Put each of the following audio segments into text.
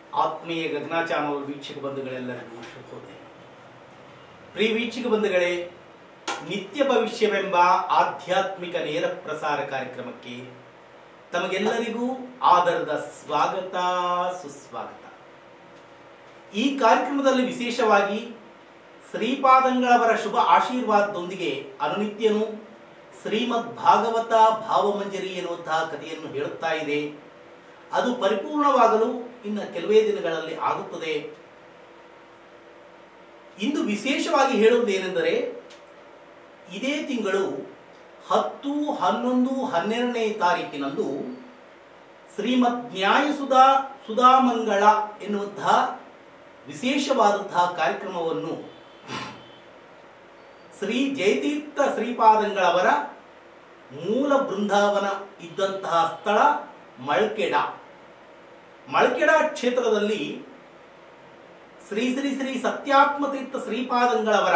ಆತ್ಮೀಯ ಗಗನ ಚಾನಲ್ ವೀಕ್ಷಕ ಬಂಧುಗಳೆಲ್ಲರಿಗೂ ಶುಭೋದಯ ಪ್ರಿಯ ವೀಕ್ಷಕ ಬಂಧುಗಳೇ ನಿತ್ಯ ಭವಿಷ್ಯವೆಂಬ ಆಧ್ಯಾತ್ಮಿಕ ನೇರ ಪ್ರಸಾರ ಕಾರ್ಯಕ್ರಮಕ್ಕೆ ತಮಗೆಲ್ಲರಿಗೂ ಆದರದ ಸ್ವಾಗತ ಸುಸ್ವಾಗತ ಈ ಕಾರ್ಯಕ್ರಮದಲ್ಲಿ ವಿಶೇಷವಾಗಿ ಶ್ರೀಪಾದಂಗಳವರ ಶುಭ ಆಶೀರ್ವಾದದೊಂದಿಗೆ ಅನುನಿತ್ಯನು ಶ್ರೀಮದ್ ಭಾಗವತ ಭಾವಮಂಜರಿ ಎನ್ನುವಂತಹ ಕಥೆಯನ್ನು ಹೇಳುತ್ತಾ ಇದೆ ಅದು ಪರಿಪೂರ್ಣವಾಗಲು ಇನ್ನು ಕೆಲವೇ ದಿನಗಳಲ್ಲಿ ಆಗುತ್ತದೆ ಇಂದು ವಿಶೇಷವಾಗಿ ಹೇಳುವುದೇನೆಂದರೆ ಇದೇ ತಿಂಗಳು ಹತ್ತು ಹನ್ನೊಂದು ಹನ್ನೆರಡನೇ ತಾರೀಕಿನಂದು ಶ್ರೀಮದ್ ನ್ಯಾಯಸುಧಾ ಸುಧಾಮಂಗಳ ಎನ್ನುವಂತಹ ವಿಶೇಷವಾದಂತಹ ಕಾರ್ಯಕ್ರಮವನ್ನು ಶ್ರೀ ಜಯತೀರ್ಥ ಶ್ರೀಪಾದಂಗಳವರ ಮೂಲ ಬೃಂದಾವನ ಇದ್ದಂತಹ ಸ್ಥಳ ಮಳ್ಕೆಡ ಮಳ್ಕೆಡ ಕ್ಷೇತ್ರದಲ್ಲಿ ಶ್ರೀ ಶ್ರೀ ಶ್ರೀ ಸತ್ಯಾತ್ಮತೀರ್ಥ ಶ್ರೀಪಾದಂಗಳವರ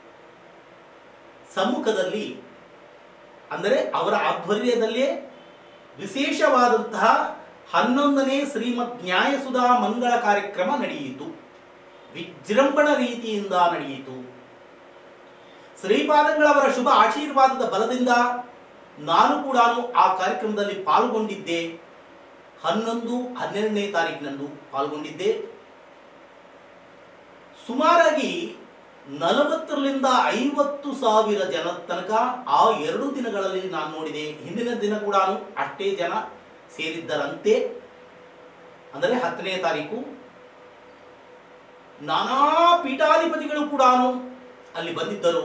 ಸಮ್ಮುಖದಲ್ಲಿ ಅಂದರೆ ಅವರ ಆಧ್ವರ್ಯದಲ್ಲೇ ವಿಶೇಷವಾದಂತಹ ಹನ್ನೊಂದನೇ ಶ್ರೀಮದ್ ನ್ಯಾಯಸುಧಾ ಮಂಗಳ ಕಾರ್ಯಕ್ರಮ ನಡೆಯಿತು ವಿಜೃಂಭಣ ರೀತಿಯಿಂದ ನಡೆಯಿತು ಶ್ರೀಪಾದಂಗಳವರ ಶುಭ ಆಶೀರ್ವಾದದ ಬಲದಿಂದ ನಾನು ಕೂಡ ಆ ಕಾರ್ಯಕ್ರಮದಲ್ಲಿ ಪಾಲ್ಗೊಂಡಿದ್ದೆ ಹನ್ನೊಂದು ಹನ್ನೆರಡನೇ ತಾರೀಕಿನಂದು ಪಾಲ್ಗೊಂಡಿದ್ದೆ ಸುಮಾರಾಗಿ ನಲವತ್ತರಿಂದ ಐವತ್ತು ಸಾವಿರ ಜನ ತನಕ ಆ ಎರಡು ದಿನಗಳಲ್ಲಿ ನಾನು ನೋಡಿದೆ ಹಿಂದಿನ ದಿನ ಕೂಡ ಅಷ್ಟೇ ಜನ ಸೇರಿದ್ದರಂತೆ ಅಂದರೆ ಹತ್ತನೇ ತಾರೀಕು ನಾನಾ ಪೀಠಾಧಿಪತಿಗಳು ಕೂಡ ಅಲ್ಲಿ ಬಂದಿದ್ದರು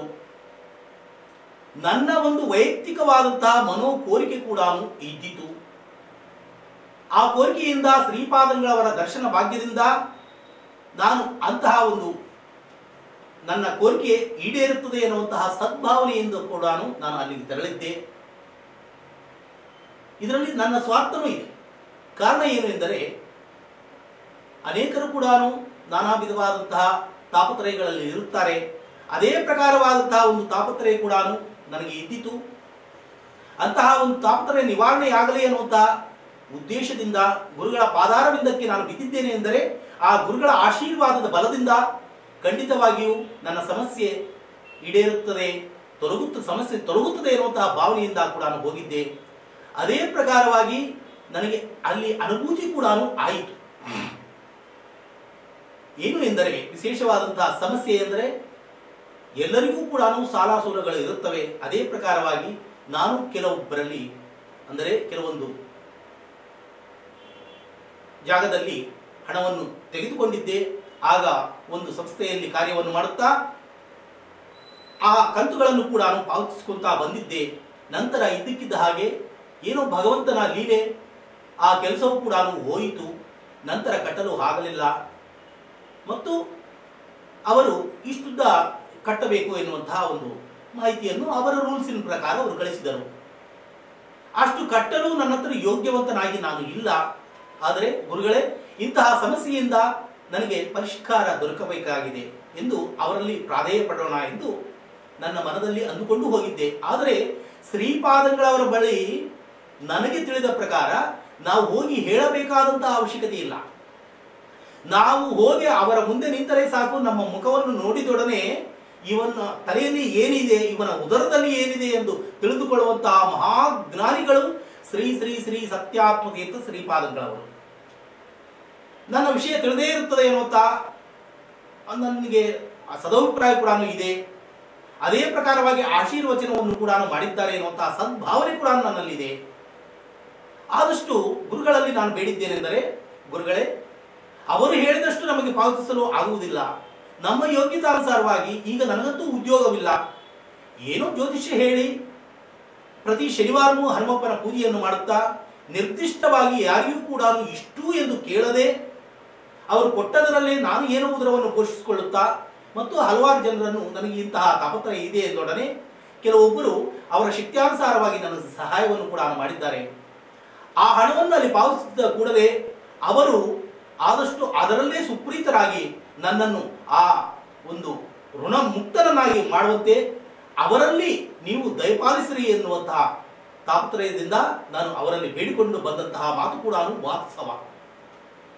ನನ್ನ ಒಂದು ವೈಯಕ್ತಿಕವಾದಂತಹ ಮನೋ ಕೋರಿಕೆ ಕೂಡ ಇದ್ದಿತು ಆ ಕೋರಿಕೆಯಿಂದ ಶ್ರೀಪಾದಂಗಳವರ ದರ್ಶನ ಭಾಗ್ಯದಿಂದ ನಾನು ಅಂತಹ ಒಂದು ನನ್ನ ಕೋರಿಕೆ ಈಡೇರುತ್ತದೆ ಎನ್ನುವಂತಹ ಸದ್ಭಾವನೆಯಿಂದ ಕೂಡ ನಾನು ಅಲ್ಲಿಗೆ ತೆರಳಿದ್ದೆ ಇದರಲ್ಲಿ ನನ್ನ ಸ್ವಾರ್ಥನೂ ಇದೆ ಕಾರಣ ಏನು ಎಂದರೆ ಅನೇಕರು ಕೂಡ ನಾನಾ ವಿಧವಾದಂತಹ ತಾಪತ್ರಯಗಳಲ್ಲಿ ಇರುತ್ತಾರೆ ಅದೇ ಪ್ರಕಾರವಾದಂತಹ ಒಂದು ತಾಪತ್ರಯ ಕೂಡ ನನಗೆ ಇದ್ದಿತು ಅಂತಹ ಒಂದು ತಾಪತ್ರಯ ನಿವಾರಣೆಯಾಗಲಿ ಅನ್ನುವಂತಹ ಉದ್ದೇಶದಿಂದ ಗುರುಗಳ ಪಾದಾರವಿಂದಕ್ಕೆ ನಾನು ಬಿದ್ದಿದ್ದೇನೆ ಎಂದರೆ ಆ ಗುರುಗಳ ಆಶೀರ್ವಾದದ ಬಲದಿಂದ ಖಂಡಿತವಾಗಿಯೂ ನನ್ನ ಸಮಸ್ಯೆ ಈಡೇರುತ್ತದೆ ತೊಲಗುತ್ತ ಸಮಸ್ಯೆ ತೊಲಗುತ್ತದೆ ಎನ್ನುವಂತಹ ಭಾವನೆಯಿಂದ ಕೂಡ ನಾನು ಹೋಗಿದ್ದೆ ಅದೇ ಪ್ರಕಾರವಾಗಿ ನನಗೆ ಅಲ್ಲಿ ಅನುಭೂತಿ ಕೂಡ ಆಯಿತು ಏನು ಎಂದರೆ ವಿಶೇಷವಾದಂತಹ ಸಮಸ್ಯೆ ಎಂದರೆ ಎಲ್ಲರಿಗೂ ಕೂಡ ಸಾಲ ಸೂಲಗಳು ಇರುತ್ತವೆ ಅದೇ ಪ್ರಕಾರವಾಗಿ ನಾನು ಕೆಲವೊಬ್ಬರಲ್ಲಿ ಅಂದರೆ ಕೆಲವೊಂದು ಜಾಗದಲ್ಲಿ ಹಣವನ್ನು ತೆಗೆದುಕೊಂಡಿದ್ದೆ ಆಗ ಒಂದು ಸಂಸ್ಥೆಯಲ್ಲಿ ಕಾರ್ಯವನ್ನು ಮಾಡುತ್ತಾ ಆ ಕಂತುಗಳನ್ನು ಕೂಡ ನಾನು ಪಾವತಿಸಿಕೊಂತಾ ಬಂದಿದ್ದೆ ನಂತರ ಇದ್ದಕ್ಕಿದ್ದ ಹಾಗೆ ಏನೋ ಭಗವಂತನ ಲೀಲೆ ಆ ಕೆಲಸವೂ ಕೂಡ ಹೋಯಿತು ನಂತರ ಕಟ್ಟಲು ಆಗಲಿಲ್ಲ ಮತ್ತು ಅವರು ಇಷ್ಟುದ್ದ ಕಟ್ಟಬೇಕು ಎನ್ನುವಂತಹ ಒಂದು ಮಾಹಿತಿಯನ್ನು ಅವರ ರೂಲ್ಸಿನ ಪ್ರಕಾರ ಅವರು ಕಳಿಸಿದರು ಅಷ್ಟು ಕಟ್ಟಲು ನನ್ನ ಹತ್ರ ಯೋಗ್ಯವಂತನಾಗಿ ನಾನು ಇಲ್ಲ ಆದರೆ ಗುರುಗಳೇ ಇಂತಹ ಸಮಸ್ಯೆಯಿಂದ ನನಗೆ ಪರಿಷ್ಕಾರ ದೊರಕಬೇಕಾಗಿದೆ ಎಂದು ಅವರಲ್ಲಿ ಪ್ರಾಧೇಯ ಪಡೋಣ ಎಂದು ನನ್ನ ಮನದಲ್ಲಿ ಅಂದುಕೊಂಡು ಹೋಗಿದ್ದೆ ಆದರೆ ಶ್ರೀಪಾದಂಗಳವರ ಬಳಿ ನನಗೆ ತಿಳಿದ ಪ್ರಕಾರ ನಾವು ಹೋಗಿ ಹೇಳಬೇಕಾದಂತಹ ಅವಶ್ಯಕತೆ ಇಲ್ಲ ನಾವು ಹೋಗಿ ಅವರ ಮುಂದೆ ನಿಂತರೆ ಸಾಕು ನಮ್ಮ ಮುಖವನ್ನು ನೋಡಿದೊಡನೆ ಇವನ ತಲೆಯಲ್ಲಿ ಏನಿದೆ ಇವನ ಉದರದಲ್ಲಿ ಏನಿದೆ ಎಂದು ತಿಳಿದುಕೊಳ್ಳುವಂತಹ ಮಹಾಜ್ಞಾನಿಗಳು ಶ್ರೀ ಶ್ರೀ ಶ್ರೀ ಸತ್ಯಾತ್ಮತೀರ್ಥ ಶ್ರೀಪಾದಂಗಳವರು ನನ್ನ ವಿಷಯ ತಿಳಿದೇ ಇರುತ್ತದೆ ಎನ್ನುವಂತ ನನಗೆ ಸದಭಿಪ್ರಾಯ ಕೂಡ ಇದೆ ಅದೇ ಪ್ರಕಾರವಾಗಿ ಆಶೀರ್ವಚನವನ್ನು ಕೂಡ ಮಾಡಿದ್ದಾರೆ ಎನ್ನುವಂತಹ ಸದ್ಭಾವನೆ ಕೂಡ ನನ್ನಲ್ಲಿದೆ ಆದಷ್ಟು ಗುರುಗಳಲ್ಲಿ ನಾನು ಬೇಡಿದ್ದೇನೆಂದರೆ ಗುರುಗಳೇ ಅವರು ಹೇಳಿದಷ್ಟು ನಮಗೆ ಪಾವತಿಸಲು ಆಗುವುದಿಲ್ಲ ನಮ್ಮ ಯೋಗ್ಯತಾನುಸಾರವಾಗಿ ಈಗ ನನಗಂತೂ ಉದ್ಯೋಗವಿಲ್ಲ ಏನೋ ಜ್ಯೋತಿಷ್ಯ ಹೇಳಿ ಪ್ರತಿ ಶನಿವಾರವೂ ಹನುಮಪ್ಪನ ಪೂಜೆಯನ್ನು ಮಾಡುತ್ತಾ ನಿರ್ದಿಷ್ಟವಾಗಿ ಯಾರಿಗೂ ಕೂಡ ಇಷ್ಟು ಎಂದು ಕೇಳದೆ ಅವರು ಕೊಟ್ಟದರಲ್ಲೇ ನಾನು ಏನೋ ಉದರವನ್ನು ಪೋಷಿಸಿಕೊಳ್ಳುತ್ತಾ ಮತ್ತು ಹಲವಾರು ಜನರನ್ನು ನನಗೆ ಇಂತಹ ತಾಪತ್ರಯ ಇದೆ ಎಂದೊಡನೆ ಕೆಲವೊಬ್ಬರು ಅವರ ಶಕ್ತಿಯಾನುಸಾರವಾಗಿ ನನ್ನ ಸಹಾಯವನ್ನು ಕೂಡ ಮಾಡಿದ್ದಾರೆ ಆ ಹಣವನ್ನು ಅಲ್ಲಿ ಪಾವತಿಸಿದ ಕೂಡಲೇ ಅವರು ಆದಷ್ಟು ಅದರಲ್ಲೇ ಸುಪ್ರೀತರಾಗಿ ನನ್ನನ್ನು ಆ ಒಂದು ಋಣ ಮುಕ್ತನನ್ನಾಗಿ ಮಾಡುವಂತೆ ಅವರಲ್ಲಿ ನೀವು ದಯಪಾಲಿಸಿರಿ ಎನ್ನುವಂತಹ ತಾಪತ್ರಯದಿಂದ ನಾನು ಅವರಲ್ಲಿ ಬೇಡಿಕೊಂಡು ಬಂದಂತಹ ಮಾತು ಕೂಡ ವಾಸ್ತವ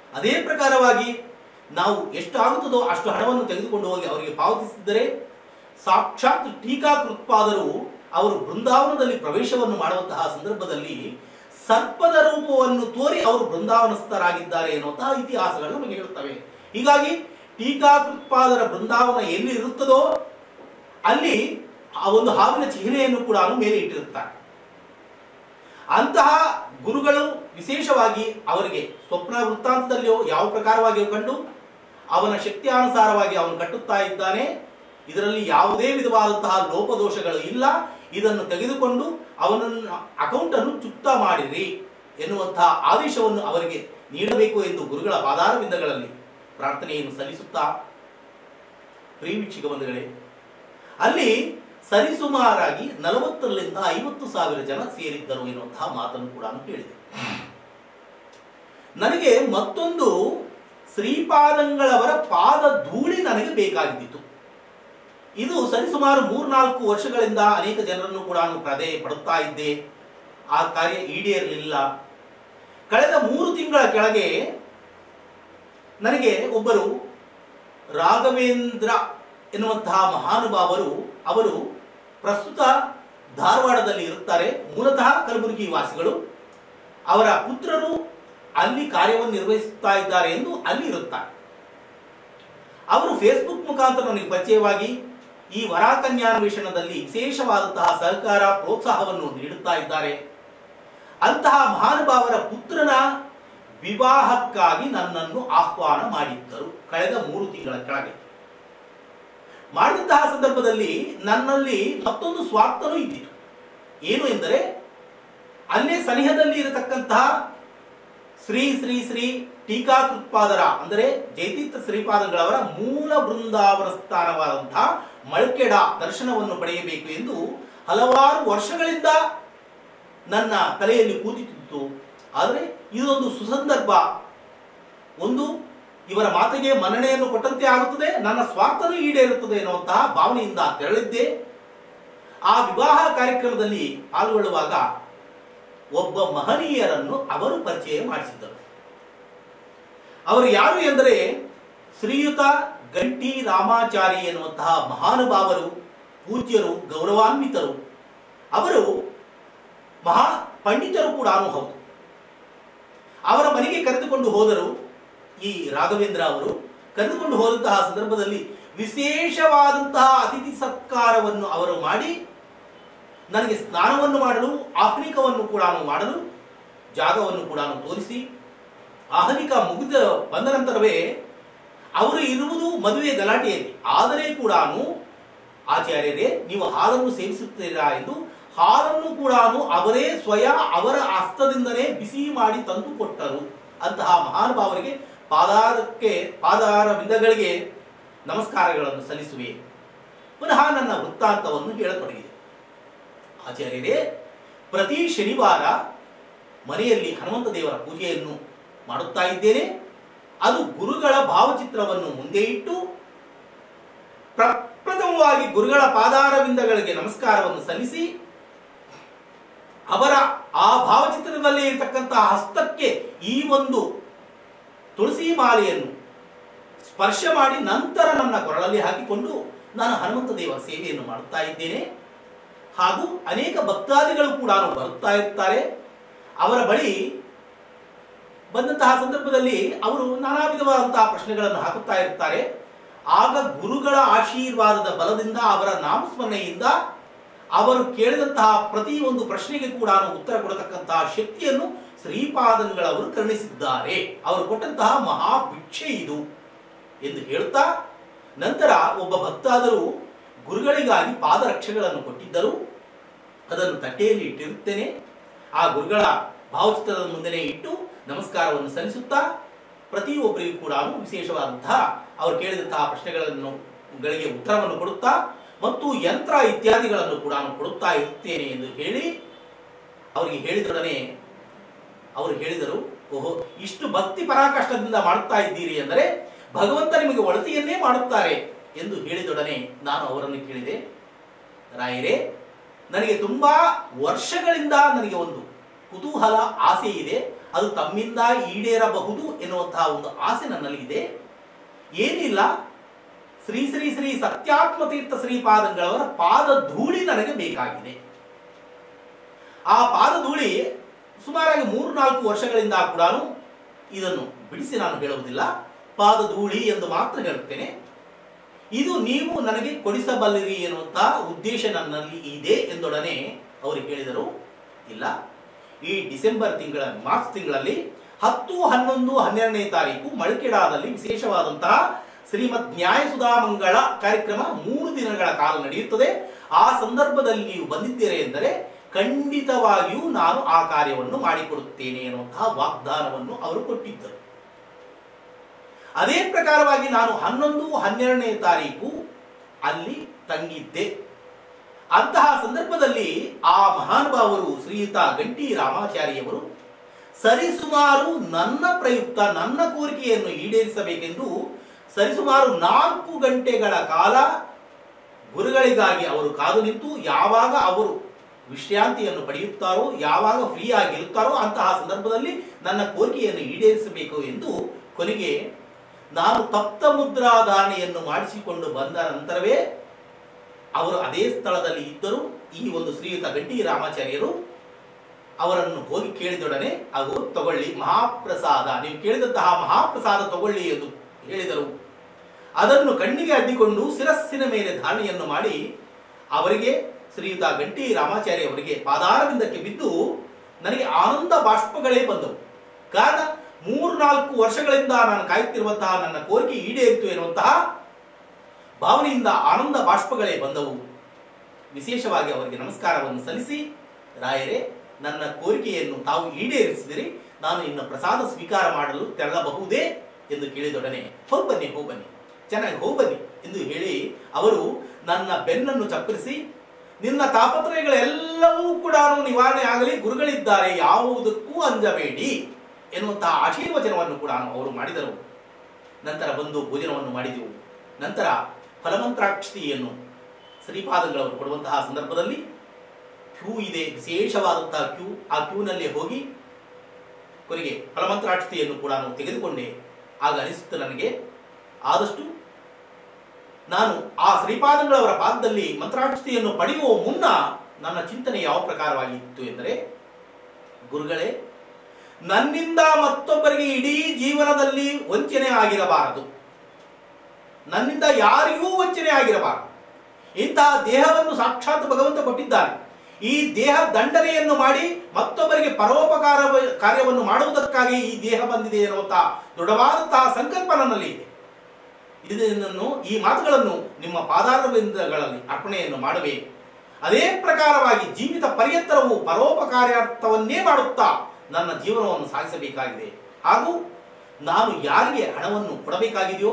ಅದೇ ಪ್ರಕಾರವಾಗಿ ನಾವು ಎಷ್ಟು ಆಗುತ್ತದೋ ಅಷ್ಟು ಹಣವನ್ನು ತೆಗೆದುಕೊಂಡು ಹೋಗಿ ಅವರಿಗೆ ಪಾವತಿಸಿದ್ದರೆ ಸಾಕ್ಷಾತ್ ಟೀಕಾಕೃತ್ಪಾದರು ಅವರು ಬೃಂದಾವನದಲ್ಲಿ ಪ್ರವೇಶವನ್ನು ಮಾಡುವಂತಹ ಸಂದರ್ಭದಲ್ಲಿ ಸರ್ಪದ ರೂಪವನ್ನು ತೋರಿ ಅವರು ಬೃಂದಾವನಸ್ಥರಾಗಿದ್ದಾರೆ ಎನ್ನುವಂತಹ ಇತಿಹಾಸಗಳು ನಮಗೆ ಹೇಳುತ್ತವೆ ಹೀಗಾಗಿ ಟೀಕಾಕೃತ್ಪಾದರ ಬೃಂದಾವನ ಎಲ್ಲಿ ಇರುತ್ತದೋ ಅಲ್ಲಿ ಆ ಒಂದು ಹಾವಿನ ಚಿಹ್ನೆಯನ್ನು ಕೂಡ ಮೇಲೆ ಇಟ್ಟಿರುತ್ತಾರೆ ಅಂತಹ ಗುರುಗಳು ವಿಶೇಷವಾಗಿ ಅವರಿಗೆ ಸ್ವಪ್ನ ವೃತ್ತಾಂತದಲ್ಲಿಯೋ ಯಾವ ಪ್ರಕಾರವಾಗಿಯೋ ಕಂಡು ಅವನ ಶಕ್ತಿಯಾನುಸಾರವಾಗಿ ಅವನು ಕಟ್ಟುತ್ತಾ ಇದ್ದಾನೆ ಇದರಲ್ಲಿ ಯಾವುದೇ ವಿಧವಾದಂತಹ ಲೋಪದೋಷಗಳು ಇಲ್ಲ ಇದನ್ನು ತೆಗೆದುಕೊಂಡು ಅವನನ್ನು ಅಕೌಂಟ್ ಅನ್ನು ಚುಕ್ತ ಮಾಡಿರಿ ಎನ್ನುವಂತಹ ಆದೇಶವನ್ನು ಅವರಿಗೆ ನೀಡಬೇಕು ಎಂದು ಗುರುಗಳ ಪಾದಾರವಿಂದಗಳಲ್ಲಿ ಪ್ರಾರ್ಥನೆಯನ್ನು ಸಲ್ಲಿಸುತ್ತಾ ಪ್ರೀವೀಕ್ಷಿಕ ಬಂಧುಗಳೇ ಅಲ್ಲಿ ಸರಿಸುಮಾರಾಗಿ ನಲವತ್ತರಿಂದ ಐವತ್ತು ಸಾವಿರ ಜನ ಸೇರಿದ್ದರು ಎನ್ನುವಂತಹ ಮಾತನ್ನು ಕೂಡ ಕೇಳಿದೆ ನನಗೆ ಮತ್ತೊಂದು ಶ್ರೀಪಾದಂಗಳವರ ಪಾದ ಧೂಳಿ ನನಗೆ ಬೇಕಾಗಿದ್ದಿತು ಇದು ಸರಿಸುಮಾರು ಮೂರ್ನಾಲ್ಕು ವರ್ಷಗಳಿಂದ ಅನೇಕ ಜನರನ್ನು ಕೂಡ ನಾನು ಪ್ರದೆ ಪಡುತ್ತಾ ಇದ್ದೆ ಆ ಕಾರ್ಯ ಈಡೇರಲಿಲ್ಲ ಕಳೆದ ಮೂರು ತಿಂಗಳ ಕೆಳಗೆ ನನಗೆ ಒಬ್ಬರು ರಾಘವೇಂದ್ರ ಎನ್ನುವಂತಹ ಮಹಾನುಭಾವರು ಅವರು ಪ್ರಸ್ತುತ ಧಾರವಾಡದಲ್ಲಿ ಇರುತ್ತಾರೆ ಮೂಲತಃ ಕಲಬುರಗಿ ವಾಸಿಗಳು ಅವರ ಪುತ್ರರು ಅಲ್ಲಿ ಕಾರ್ಯವನ್ನು ನಿರ್ವಹಿಸುತ್ತಾ ಇದ್ದಾರೆ ಎಂದು ಅಲ್ಲಿ ಇರುತ್ತಾರೆ ಅವರು ಫೇಸ್ಬುಕ್ ಮುಖಾಂತರ ನನಗೆ ಪರಿಚಯವಾಗಿ ಈ ವರಾಕನ್ಯಾನ್ವೇಷಣದಲ್ಲಿ ವಿಶೇಷವಾದಂತಹ ಸಹಕಾರ ಪ್ರೋತ್ಸಾಹವನ್ನು ನೀಡುತ್ತಾ ಇದ್ದಾರೆ ಅಂತಹ ಮಹಾನುಭಾವರ ಪುತ್ರನ ವಿವಾಹಕ್ಕಾಗಿ ನನ್ನನ್ನು ಆಹ್ವಾನ ಮಾಡಿದ್ದರು ಕಳೆದ ಮೂರು ತಿಂಗಳ ಕೆಳಗೆ ಮಾಡಿದಂತಹ ಸಂದರ್ಭದಲ್ಲಿ ನನ್ನಲ್ಲಿ ಮತ್ತೊಂದು ಸ್ವಾರ್ಥನೂ ಇದ್ದಿತು ಏನು ಎಂದರೆ ಅಲ್ಲೇ ಸನಿಹದಲ್ಲಿ ಇರತಕ್ಕಂತಹ ಶ್ರೀ ಶ್ರೀ ಶ್ರೀ ಟೀಕಾಕೃತ್ಪಾದರ ಅಂದರೆ ಜಯತೀರ್ಥ ಶ್ರೀಪಾದಗಳವರ ಮೂಲ ಬೃಂದಾವನ ಸ್ಥಾನವಾದಂತಹ ಮಳಕೆಡ ದರ್ಶನವನ್ನು ಪಡೆಯಬೇಕು ಎಂದು ಹಲವಾರು ವರ್ಷಗಳಿಂದ ನನ್ನ ತಲೆಯಲ್ಲಿ ಕೂತಿತ್ತು ಆದರೆ ಇದೊಂದು ಸುಸಂದರ್ಭ ಒಂದು ಇವರ ಮಾತಿಗೆ ಮನ್ನಣೆಯನ್ನು ಕೊಟ್ಟಂತೆ ಆಗುತ್ತದೆ ನನ್ನ ಸ್ವಾರ್ಥನೂ ಈಡೇರುತ್ತದೆ ಎನ್ನುವಂತಹ ಭಾವನೆಯಿಂದ ತೆರಳಿದ್ದೆ ಆ ವಿವಾಹ ಕಾರ್ಯಕ್ರಮದಲ್ಲಿ ಪಾಲ್ಗೊಳ್ಳುವಾಗ ಒಬ್ಬ ಮಹನೀಯರನ್ನು ಅವರು ಪರಿಚಯ ಮಾಡಿಸಿದ್ದರು ಅವರು ಯಾರು ಎಂದರೆ ಶ್ರೀಯುತ ಗಂಟಿ ರಾಮಾಚಾರಿ ಎನ್ನುವಂತಹ ಮಹಾನುಭಾವರು ಪೂಜ್ಯರು ಗೌರವಾನ್ವಿತರು ಅವರು ಮಹಾ ಪಂಡಿತರು ಕೂಡ ಹೌದು ಅವರ ಮನೆಗೆ ಕರೆದುಕೊಂಡು ಹೋದರು ಈ ರಾಘವೇಂದ್ರ ಅವರು ಕರೆದುಕೊಂಡು ಹೋದಂತಹ ಸಂದರ್ಭದಲ್ಲಿ ವಿಶೇಷವಾದಂತಹ ಅತಿಥಿ ಸತ್ಕಾರವನ್ನು ಅವರು ಮಾಡಿ ನನಗೆ ಸ್ನಾನವನ್ನು ಮಾಡಲು ಆಹ್ನಿಕವನ್ನು ಕೂಡ ಮಾಡಲು ಜಾಗವನ್ನು ಕೂಡ ತೋರಿಸಿ ಆಹ್ನಿಕ ಮುಗಿದ ಬಂದ ನಂತರವೇ ಅವರು ಇರುವುದು ಮದುವೆ ಗಲಾಟೆಯಲ್ಲಿ ಆದರೆ ಕೂಡ ಆಚಾರ್ಯರೇ ನೀವು ಹಾಲನ್ನು ಸೇವಿಸುತ್ತೀರಾ ಎಂದು ಹಾಲನ್ನು ಕೂಡ ಅವರೇ ಸ್ವಯ ಅವರ ಹಸ್ತದಿಂದಲೇ ಬಿಸಿ ಮಾಡಿ ತಂದು ಕೊಟ್ಟರು ಅಂತಹ ಮಹಾನುಭಾವರಿಗೆ ಪಾದಾರಕ್ಕೆ ಪಾದಾರ ಬಿಂದಗಳಿಗೆ ನಮಸ್ಕಾರಗಳನ್ನು ಸಲ್ಲಿಸುವೆ ಪುನಃ ನನ್ನ ವೃತ್ತಾಂತವನ್ನು ಹೇಳತೊಡಗಿದೆ ಆಚಾರ್ಯರೇ ಪ್ರತಿ ಶನಿವಾರ ಮನೆಯಲ್ಲಿ ಹನುಮಂತ ದೇವರ ಪೂಜೆಯನ್ನು ಮಾಡುತ್ತಾ ಇದ್ದೇನೆ ಅದು ಗುರುಗಳ ಭಾವಚಿತ್ರವನ್ನು ಮುಂದೆ ಇಟ್ಟು ಪ್ರಪ್ರಥಮವಾಗಿ ಗುರುಗಳ ಪಾದಾರವಿಂದಗಳಿಗೆ ನಮಸ್ಕಾರವನ್ನು ಸಲ್ಲಿಸಿ ಅವರ ಆ ಭಾವಚಿತ್ರದಲ್ಲಿ ಇರತಕ್ಕಂತಹ ಹಸ್ತಕ್ಕೆ ಈ ಒಂದು ತುಳಸಿ ಮಾಲೆಯನ್ನು ಸ್ಪರ್ಶ ಮಾಡಿ ನಂತರ ನನ್ನ ಕೊರಳಲ್ಲಿ ಹಾಕಿಕೊಂಡು ನಾನು ಹನುಮಂತ ದೇವರ ಸೇವೆಯನ್ನು ಮಾಡುತ್ತಾ ಇದ್ದೇನೆ ಹಾಗೂ ಅನೇಕ ಭಕ್ತಾದಿಗಳು ಕೂಡ ಬರುತ್ತಾ ಇರ್ತಾರೆ ಅವರ ಬಳಿ ಬಂದಂತಹ ಸಂದರ್ಭದಲ್ಲಿ ಅವರು ನಾನಾ ವಿಧವಾದಂತಹ ಪ್ರಶ್ನೆಗಳನ್ನು ಹಾಕುತ್ತಾ ಇರ್ತಾರೆ ಆಗ ಗುರುಗಳ ಆಶೀರ್ವಾದದ ಬಲದಿಂದ ಅವರ ನಾಮಸ್ಮರಣೆಯಿಂದ ಅವರು ಕೇಳಿದಂತಹ ಪ್ರತಿ ಒಂದು ಪ್ರಶ್ನೆಗೆ ಕೂಡ ಉತ್ತರ ಕೊಡತಕ್ಕಂತಹ ಶಕ್ತಿಯನ್ನು ಶ್ರೀಪಾದಂಗಳವರು ಕರುಣಿಸಿದ್ದಾರೆ ಅವರು ಕೊಟ್ಟಂತಹ ಮಹಾ ಭಿಕ್ಷೆ ಇದು ಎಂದು ಹೇಳುತ್ತಾ ನಂತರ ಒಬ್ಬ ಭಕ್ತಾದರು ಗುರುಗಳಿಗಾಗಿ ಪಾದರಕ್ಷೆಗಳನ್ನು ಕೊಟ್ಟಿದ್ದರು ಅದನ್ನು ತಟ್ಟೆಯಲ್ಲಿ ಇಟ್ಟಿರುತ್ತೇನೆ ಆ ಗುರುಗಳ ಭಾವಚಿತ್ರದ ಮುಂದೆನೇ ಇಟ್ಟು ನಮಸ್ಕಾರವನ್ನು ಸಲ್ಲಿಸುತ್ತಾ ಪ್ರತಿಯೊಬ್ಬರಿಗೂ ಕೂಡ ವಿಶೇಷವಾದಂತಹ ಅವರು ಕೇಳಿದಂತಹ ಪ್ರಶ್ನೆಗಳನ್ನು ಗಳಿಗೆ ಉತ್ತರವನ್ನು ಕೊಡುತ್ತಾ ಮತ್ತು ಯಂತ್ರ ಇತ್ಯಾದಿಗಳನ್ನು ಕೂಡ ಕೊಡುತ್ತಾ ಇರುತ್ತೇನೆ ಎಂದು ಹೇಳಿ ಅವರಿಗೆ ಹೇಳಿದೊಡನೆ ಅವರು ಹೇಳಿದರು ಓಹೋ ಇಷ್ಟು ಭಕ್ತಿ ಪರಾಕಾಷ್ಠದಿಂದ ಮಾಡುತ್ತಾ ಇದ್ದೀರಿ ಎಂದರೆ ಭಗವಂತ ನಿಮಗೆ ಒಳತಿಯನ್ನೇ ಮಾಡುತ್ತಾರೆ ಎಂದು ಹೇಳಿದೊಡನೆ ನಾನು ಅವರನ್ನು ಕೇಳಿದೆ ರಾಯರೇ ನನಗೆ ತುಂಬಾ ವರ್ಷಗಳಿಂದ ನನಗೆ ಒಂದು ಕುತೂಹಲ ಆಸೆ ಇದೆ ಅದು ತಮ್ಮಿಂದ ಈಡೇರಬಹುದು ಎನ್ನುವಂತಹ ಒಂದು ಆಸೆ ನನ್ನಲ್ಲಿ ಇದೆ ಏನಿಲ್ಲ ಶ್ರೀ ಶ್ರೀ ಶ್ರೀ ಸತ್ಯಾತ್ಮ ತೀರ್ಥ ಶ್ರೀಪಾದಂಗಳವರ ಪಾದ ಧೂಳಿ ನನಗೆ ಬೇಕಾಗಿದೆ ಆ ಪಾದ ಧೂಳಿ ಸುಮಾರಾಗಿ ಮೂರು ನಾಲ್ಕು ವರ್ಷಗಳಿಂದ ಕೂಡ ಇದನ್ನು ಬಿಡಿಸಿ ನಾನು ಹೇಳುವುದಿಲ್ಲ ಪಾದ ಧೂಳಿ ಎಂದು ಮಾತ್ರ ಹೇಳುತ್ತೇನೆ ಇದು ನೀವು ನನಗೆ ಕೊಡಿಸಬಲ್ಲಿರಿ ಎನ್ನುವಂತಹ ಉದ್ದೇಶ ನನ್ನಲ್ಲಿ ಇದೆ ಎಂದೊಡನೆ ಅವರು ಹೇಳಿದರು ಇಲ್ಲ ಈ ಡಿಸೆಂಬರ್ ತಿಂಗಳ ಮಾರ್ಚ್ ತಿಂಗಳಲ್ಲಿ ಹತ್ತು ಹನ್ನೊಂದು ಹನ್ನೆರಡನೇ ತಾರೀಕು ಮಳಕೆಡಾದಲ್ಲಿ ವಿಶೇಷವಾದಂತಹ ಶ್ರೀಮದ್ ನ್ಯಾಯಸುಧಾ ಮಂಗಳ ಕಾರ್ಯಕ್ರಮ ಮೂರು ದಿನಗಳ ಕಾಲ ನಡೆಯುತ್ತದೆ ಆ ಸಂದರ್ಭದಲ್ಲಿ ನೀವು ಬಂದಿದ್ದೀರಿ ಎಂದರೆ ಖಂಡಿತವಾಗಿಯೂ ನಾನು ಆ ಕಾರ್ಯವನ್ನು ಮಾಡಿಕೊಡುತ್ತೇನೆ ಎನ್ನುವಂತಹ ವಾಗ್ದಾನವನ್ನು ಅವರು ಕೊಟ್ಟಿದ್ದರು ಅದೇ ಪ್ರಕಾರವಾಗಿ ನಾನು ಹನ್ನೊಂದು ಹನ್ನೆರಡನೇ ತಾರೀಕು ಅಲ್ಲಿ ತಂಗಿದ್ದೆ ಅಂತಹ ಸಂದರ್ಭದಲ್ಲಿ ಆ ಮಹಾನುಭಾವರು ಶ್ರೀಯುತ ಗಂಟಿ ರಾಮಾಚಾರ್ಯವರು ಸರಿಸುಮಾರು ನನ್ನ ಪ್ರಯುಕ್ತ ನನ್ನ ಕೋರಿಕೆಯನ್ನು ಈಡೇರಿಸಬೇಕೆಂದು ಸರಿಸುಮಾರು ನಾಲ್ಕು ಗಂಟೆಗಳ ಕಾಲ ಗುರುಗಳಿಗಾಗಿ ಅವರು ಕಾದು ನಿಂತು ಯಾವಾಗ ಅವರು ವಿಶ್ರಾಂತಿಯನ್ನು ಪಡೆಯುತ್ತಾರೋ ಯಾವಾಗ ಫ್ರೀ ಆಗಿರುತ್ತಾರೋ ಅಂತಹ ಸಂದರ್ಭದಲ್ಲಿ ನನ್ನ ಕೋರಿಕೆಯನ್ನು ಈಡೇರಿಸಬೇಕು ಎಂದು ಕೊನೆಗೆ ನಾನು ತಪ್ತ ಮುದ್ರಾಧಾರಣೆಯನ್ನು ಮಾಡಿಸಿಕೊಂಡು ಬಂದ ನಂತರವೇ ಅವರು ಅದೇ ಸ್ಥಳದಲ್ಲಿ ಇದ್ದರು ಈ ಒಂದು ಶ್ರೀಯುತ ಗಂಟಿ ರಾಮಾಚಾರ್ಯರು ಅವರನ್ನು ಹೋಗಿ ಕೇಳಿದೊಡನೆ ಅವರು ತಗೊಳ್ಳಿ ಮಹಾಪ್ರಸಾದ ನೀವು ಕೇಳಿದಂತಹ ಮಹಾಪ್ರಸಾದ ತಗೊಳ್ಳಿ ಎಂದು ಹೇಳಿದರು ಅದನ್ನು ಕಣ್ಣಿಗೆ ಅಡ್ಡಿಕೊಂಡು ಶಿರಸ್ಸಿನ ಮೇಲೆ ಧಾರಣೆಯನ್ನು ಮಾಡಿ ಅವರಿಗೆ ಶ್ರೀಯುತ ಗಂಟಿ ರಾಮಾಚಾರ್ಯ ಅವರಿಗೆ ಪಾದಾರವಿಂದಕ್ಕೆ ಬಿದ್ದು ನನಗೆ ಆನಂದ ಬಾಷ್ಪಗಳೇ ಬಂದವು ಕಾರಣ ಮೂರ್ನಾಲ್ಕು ವರ್ಷಗಳಿಂದ ನಾನು ಕಾಯುತ್ತಿರುವಂತಹ ನನ್ನ ಕೋರಿಕೆ ಈಡೇರಿತು ಎನ್ನುವಂತಹ ಭಾವನೆಯಿಂದ ಆನಂದ ಬಾಷ್ಪಗಳೇ ಬಂದವು ವಿಶೇಷವಾಗಿ ಅವರಿಗೆ ನಮಸ್ಕಾರವನ್ನು ಸಲ್ಲಿಸಿ ರಾಯರೇ ನನ್ನ ಕೋರಿಕೆಯನ್ನು ತಾವು ಈಡೇರಿಸಿದಿರಿ ನಾನು ಇನ್ನು ಪ್ರಸಾದ ಸ್ವೀಕಾರ ಮಾಡಲು ತೆರಳಬಹುದೇ ಎಂದು ಕೇಳಿದೊಡನೆ ಹೋಗಿ ಬನ್ನಿ ಹೋಗಿ ಬನ್ನಿ ಚೆನ್ನಾಗಿ ಹೋಗಿ ಬನ್ನಿ ಎಂದು ಹೇಳಿ ಅವರು ನನ್ನ ಬೆನ್ನನ್ನು ಚಪ್ಪರಿಸಿ ನಿನ್ನ ತಾಪತ್ರಯಗಳೆಲ್ಲವೂ ಕೂಡ ನಿವಾರಣೆ ಆಗಲಿ ಗುರುಗಳಿದ್ದಾರೆ ಯಾವುದಕ್ಕೂ ಅಂಜಬೇಡಿ ಎನ್ನುವಂತಹ ಆಶೀರ್ವಚನವನ್ನು ಕೂಡ ಅವರು ಮಾಡಿದರು ನಂತರ ಬಂದು ಭೋಜನವನ್ನು ಮಾಡಿದೆವು ನಂತರ ಫಲಮಂತ್ರಾಕ್ಷಿಯನ್ನು ಶ್ರೀಪಾದಂಗಳವರು ಕೊಡುವಂತಹ ಸಂದರ್ಭದಲ್ಲಿ ಕ್ಯೂ ಇದೆ ವಿಶೇಷವಾದಂತಹ ಕ್ಯೂ ಆ ಕ್ಯೂನಲ್ಲಿ ಹೋಗಿ ಕೊನೆಗೆ ಫಲಮಂತ್ರಾಕ್ಷತೆಯನ್ನು ಕೂಡ ನಾನು ತೆಗೆದುಕೊಂಡೆ ಆಗ ಅನಿಸುತ್ತೆ ನನಗೆ ಆದಷ್ಟು ನಾನು ಆ ಶ್ರೀಪಾದಂಗಳವರ ಪಾದದಲ್ಲಿ ಮಂತ್ರಾಕ್ಷತೆಯನ್ನು ಪಡೆಯುವ ಮುನ್ನ ನನ್ನ ಚಿಂತನೆ ಯಾವ ಪ್ರಕಾರವಾಗಿತ್ತು ಎಂದರೆ ಗುರುಗಳೇ ನನ್ನಿಂದ ಮತ್ತೊಬ್ಬರಿಗೆ ಇಡೀ ಜೀವನದಲ್ಲಿ ವಂಚನೆ ಆಗಿರಬಾರದು ನನ್ನಿಂದ ಯಾರಿಗೂ ವಂಚನೆ ಆಗಿರಬಾರದು ಇಂತಹ ದೇಹವನ್ನು ಸಾಕ್ಷಾತ್ ಭಗವಂತ ಕೊಟ್ಟಿದ್ದಾನೆ ಈ ದೇಹ ದಂಡನೆಯನ್ನು ಮಾಡಿ ಮತ್ತೊಬ್ಬರಿಗೆ ಪರೋಪಕಾರ ಕಾರ್ಯವನ್ನು ಮಾಡುವುದಕ್ಕಾಗಿ ಈ ದೇಹ ಬಂದಿದೆ ಎನ್ನುವಂತಹ ದೃಢವಾದಂತಹ ಸಂಕಲ್ಪ ನನ್ನಲ್ಲಿ ಇದೆ ಇದನ್ನು ಈ ಮಾತುಗಳನ್ನು ನಿಮ್ಮ ಪಾದಾರವಿಂದಗಳಲ್ಲಿ ಅರ್ಪಣೆಯನ್ನು ಮಾಡಬೇಕು ಅದೇ ಪ್ರಕಾರವಾಗಿ ಜೀವಿತ ಪರ್ಯಂತರವು ಪರೋಪಕಾರ್ಯಾರ್ಥವನ್ನೇ ಮಾಡುತ್ತಾ ನನ್ನ ಜೀವನವನ್ನು ಸಾಗಿಸಬೇಕಾಗಿದೆ ಹಾಗೂ ನಾನು ಯಾರಿಗೆ ಹಣವನ್ನು ಕೊಡಬೇಕಾಗಿದೆಯೋ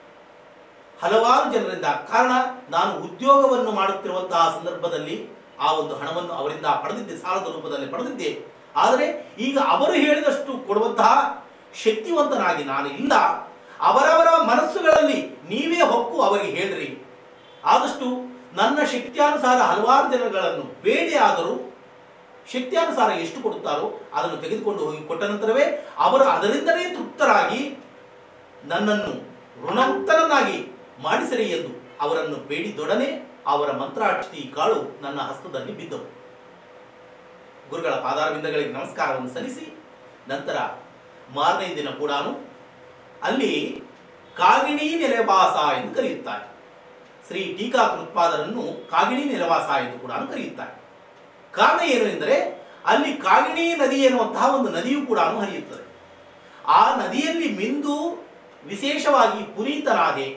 ಹಲವಾರು ಜನರಿಂದ ಕಾರಣ ನಾನು ಉದ್ಯೋಗವನ್ನು ಮಾಡುತ್ತಿರುವಂತಹ ಸಂದರ್ಭದಲ್ಲಿ ಆ ಒಂದು ಹಣವನ್ನು ಅವರಿಂದ ಪಡೆದಿದ್ದೆ ಸಾಲದ ರೂಪದಲ್ಲಿ ಪಡೆದಿದ್ದೆ ಆದರೆ ಈಗ ಅವರು ಹೇಳಿದಷ್ಟು ಕೊಡುವಂತಹ ಶಕ್ತಿವಂತನಾಗಿ ನಾನು ಇಲ್ಲ ಅವರವರ ಮನಸ್ಸುಗಳಲ್ಲಿ ನೀವೇ ಹೊಕ್ಕು ಅವರಿಗೆ ಹೇಳ್ರಿ ಆದಷ್ಟು ನನ್ನ ಶಕ್ತಿಯಾನುಸಾರ ಹಲವಾರು ಜನಗಳನ್ನು ಬೇಡಿ ಆದರೂ ಶಕ್ತಿಯಾನುಸಾರ ಎಷ್ಟು ಕೊಡುತ್ತಾರೋ ಅದನ್ನು ತೆಗೆದುಕೊಂಡು ಹೋಗಿ ಕೊಟ್ಟ ನಂತರವೇ ಅವರು ಅದರಿಂದಲೇ ತೃಪ್ತರಾಗಿ ನನ್ನನ್ನು ಋಣಮುಕ್ತನನ್ನಾಗಿ ಮಾಡಿಸರಿ ಎಂದು ಅವರನ್ನು ಬೇಡಿದೊಡನೆ ಅವರ ಮಂತ್ರಾಕ್ಷಿ ಕಾಳು ನನ್ನ ಹಸ್ತದಲ್ಲಿ ಬಿದ್ದವು ಗುರುಗಳ ಪಾದಾರವಿಂದಗಳಿಗೆ ನಮಸ್ಕಾರವನ್ನು ಸಲ್ಲಿಸಿ ನಂತರ ಮಾರನೇ ದಿನ ಕೂಡ ಅಲ್ಲಿ ಕಾಗಿಣಿ ನೆಲೆವಾಸ ಎಂದು ಕರೆಯುತ್ತಾರೆ ಶ್ರೀ ಟೀಕಾ ಕೃತ್ಪಾದರನ್ನು ಕಾಗಿಣಿ ನೆಲವಾಸ ಎಂದು ಕೂಡ ಕರೆಯುತ್ತಾರೆ ಕಾರಣ ಏನು ಎಂದರೆ ಅಲ್ಲಿ ಕಾಗಿಣಿ ನದಿ ಎನ್ನುವಂತಹ ಒಂದು ನದಿಯು ಕೂಡ ಹರಿಯುತ್ತದೆ ಆ ನದಿಯಲ್ಲಿ ಮಿಂದು ವಿಶೇಷವಾಗಿ ಪುನೀತನಾದೆ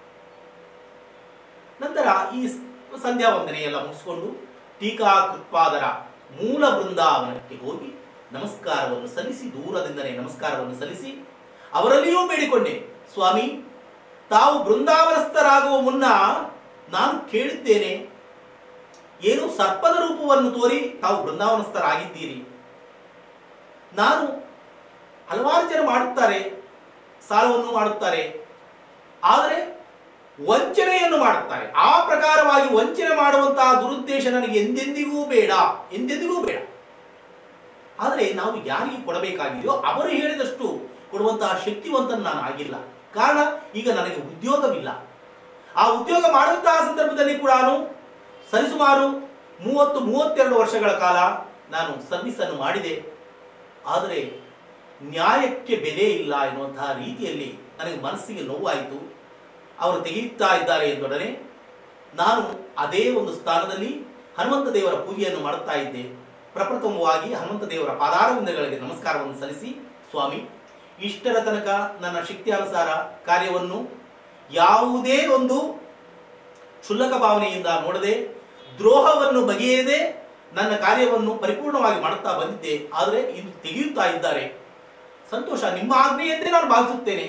ನಂತರ ಈ ಸಂಧ್ಯಾ ವಂದನೆ ಎಲ್ಲ ಮುಗಿಸಿಕೊಂಡು ಟೀಕಾ ಕೃತ್ಪಾದರ ಮೂಲ ಬೃಂದಾವನಕ್ಕೆ ಹೋಗಿ ನಮಸ್ಕಾರವನ್ನು ಸಲ್ಲಿಸಿ ದೂರದಿಂದಲೇ ನಮಸ್ಕಾರವನ್ನು ಸಲ್ಲಿಸಿ ಅವರಲ್ಲಿಯೂ ಬೇಡಿಕೊಂಡೆ ಸ್ವಾಮಿ ತಾವು ಬೃಂದಾವನಸ್ಥರಾಗುವ ಮುನ್ನ ನಾನು ಕೇಳಿದ್ದೇನೆ ಏನು ಸರ್ಪದ ರೂಪವನ್ನು ತೋರಿ ತಾವು ಬೃಂದಾವನಸ್ಥರಾಗಿದ್ದೀರಿ ನಾನು ಹಲವಾರು ಜನ ಮಾಡುತ್ತಾರೆ ಸಾಲವನ್ನು ಮಾಡುತ್ತಾರೆ ಆದರೆ ವಂಚನೆಯನ್ನು ಮಾಡುತ್ತಾರೆ ಆ ಪ್ರಕಾರವಾಗಿ ವಂಚನೆ ಮಾಡುವಂತಹ ದುರುದ್ದೇಶ ನನಗೆ ಎಂದೆಂದಿಗೂ ಬೇಡ ಎಂದೆಂದಿಗೂ ಬೇಡ ಆದರೆ ನಾವು ಯಾರಿಗೆ ಕೊಡಬೇಕಾಗಿದೆಯೋ ಅವರು ಹೇಳಿದಷ್ಟು ಕೊಡುವಂತಹ ಶಕ್ತಿವಂತನ ನಾನು ಆಗಿಲ್ಲ ಕಾರಣ ಈಗ ನನಗೆ ಉದ್ಯೋಗವಿಲ್ಲ ಆ ಉದ್ಯೋಗ ಮಾಡುವಂತಹ ಸಂದರ್ಭದಲ್ಲಿ ಕೂಡ ನಾನು ಸರಿಸುಮಾರು ಮೂವತ್ತು ಮೂವತ್ತೆರಡು ವರ್ಷಗಳ ಕಾಲ ನಾನು ಸರ್ವಿಸ್ ಅನ್ನು ಮಾಡಿದೆ ಆದರೆ ನ್ಯಾಯಕ್ಕೆ ಬೆಲೆ ಇಲ್ಲ ಎನ್ನುವಂತಹ ರೀತಿಯಲ್ಲಿ ನನಗೆ ಮನಸ್ಸಿಗೆ ನೋವಾಯಿತು ಅವರು ತೆಗೆಯುತ್ತಾ ಇದ್ದಾರೆ ಎಂದೊಡನೆ ನಾನು ಅದೇ ಒಂದು ಸ್ಥಾನದಲ್ಲಿ ಹನುಮಂತ ದೇವರ ಪೂಜೆಯನ್ನು ಮಾಡುತ್ತಾ ಇದ್ದೆ ಪ್ರಪ್ರಥಮವಾಗಿ ಹನುಮಂತ ದೇವರ ಪಾದಾರವಿಂದಗಳಿಗೆ ನಮಸ್ಕಾರವನ್ನು ಸಲ್ಲಿಸಿ ಸ್ವಾಮಿ ಇಷ್ಟರ ತನಕ ನನ್ನ ಶಕ್ತಿಯಾನುಸಾರ ಕಾರ್ಯವನ್ನು ಯಾವುದೇ ಒಂದು ಕ್ಷುಲ್ಲಕ ಭಾವನೆಯಿಂದ ನೋಡದೆ ದ್ರೋಹವನ್ನು ಬಗೆಯದೆ ನನ್ನ ಕಾರ್ಯವನ್ನು ಪರಿಪೂರ್ಣವಾಗಿ ಮಾಡುತ್ತಾ ಬಂದಿದ್ದೆ ಆದರೆ ಇಂದು ತೆಗೆಯುತ್ತಾ ಇದ್ದಾರೆ ಸಂತೋಷ ನಿಮ್ಮ ಆಜ್ಞೆಯಂತೆ ನಾನು ಭಾವಿಸುತ್ತೇನೆ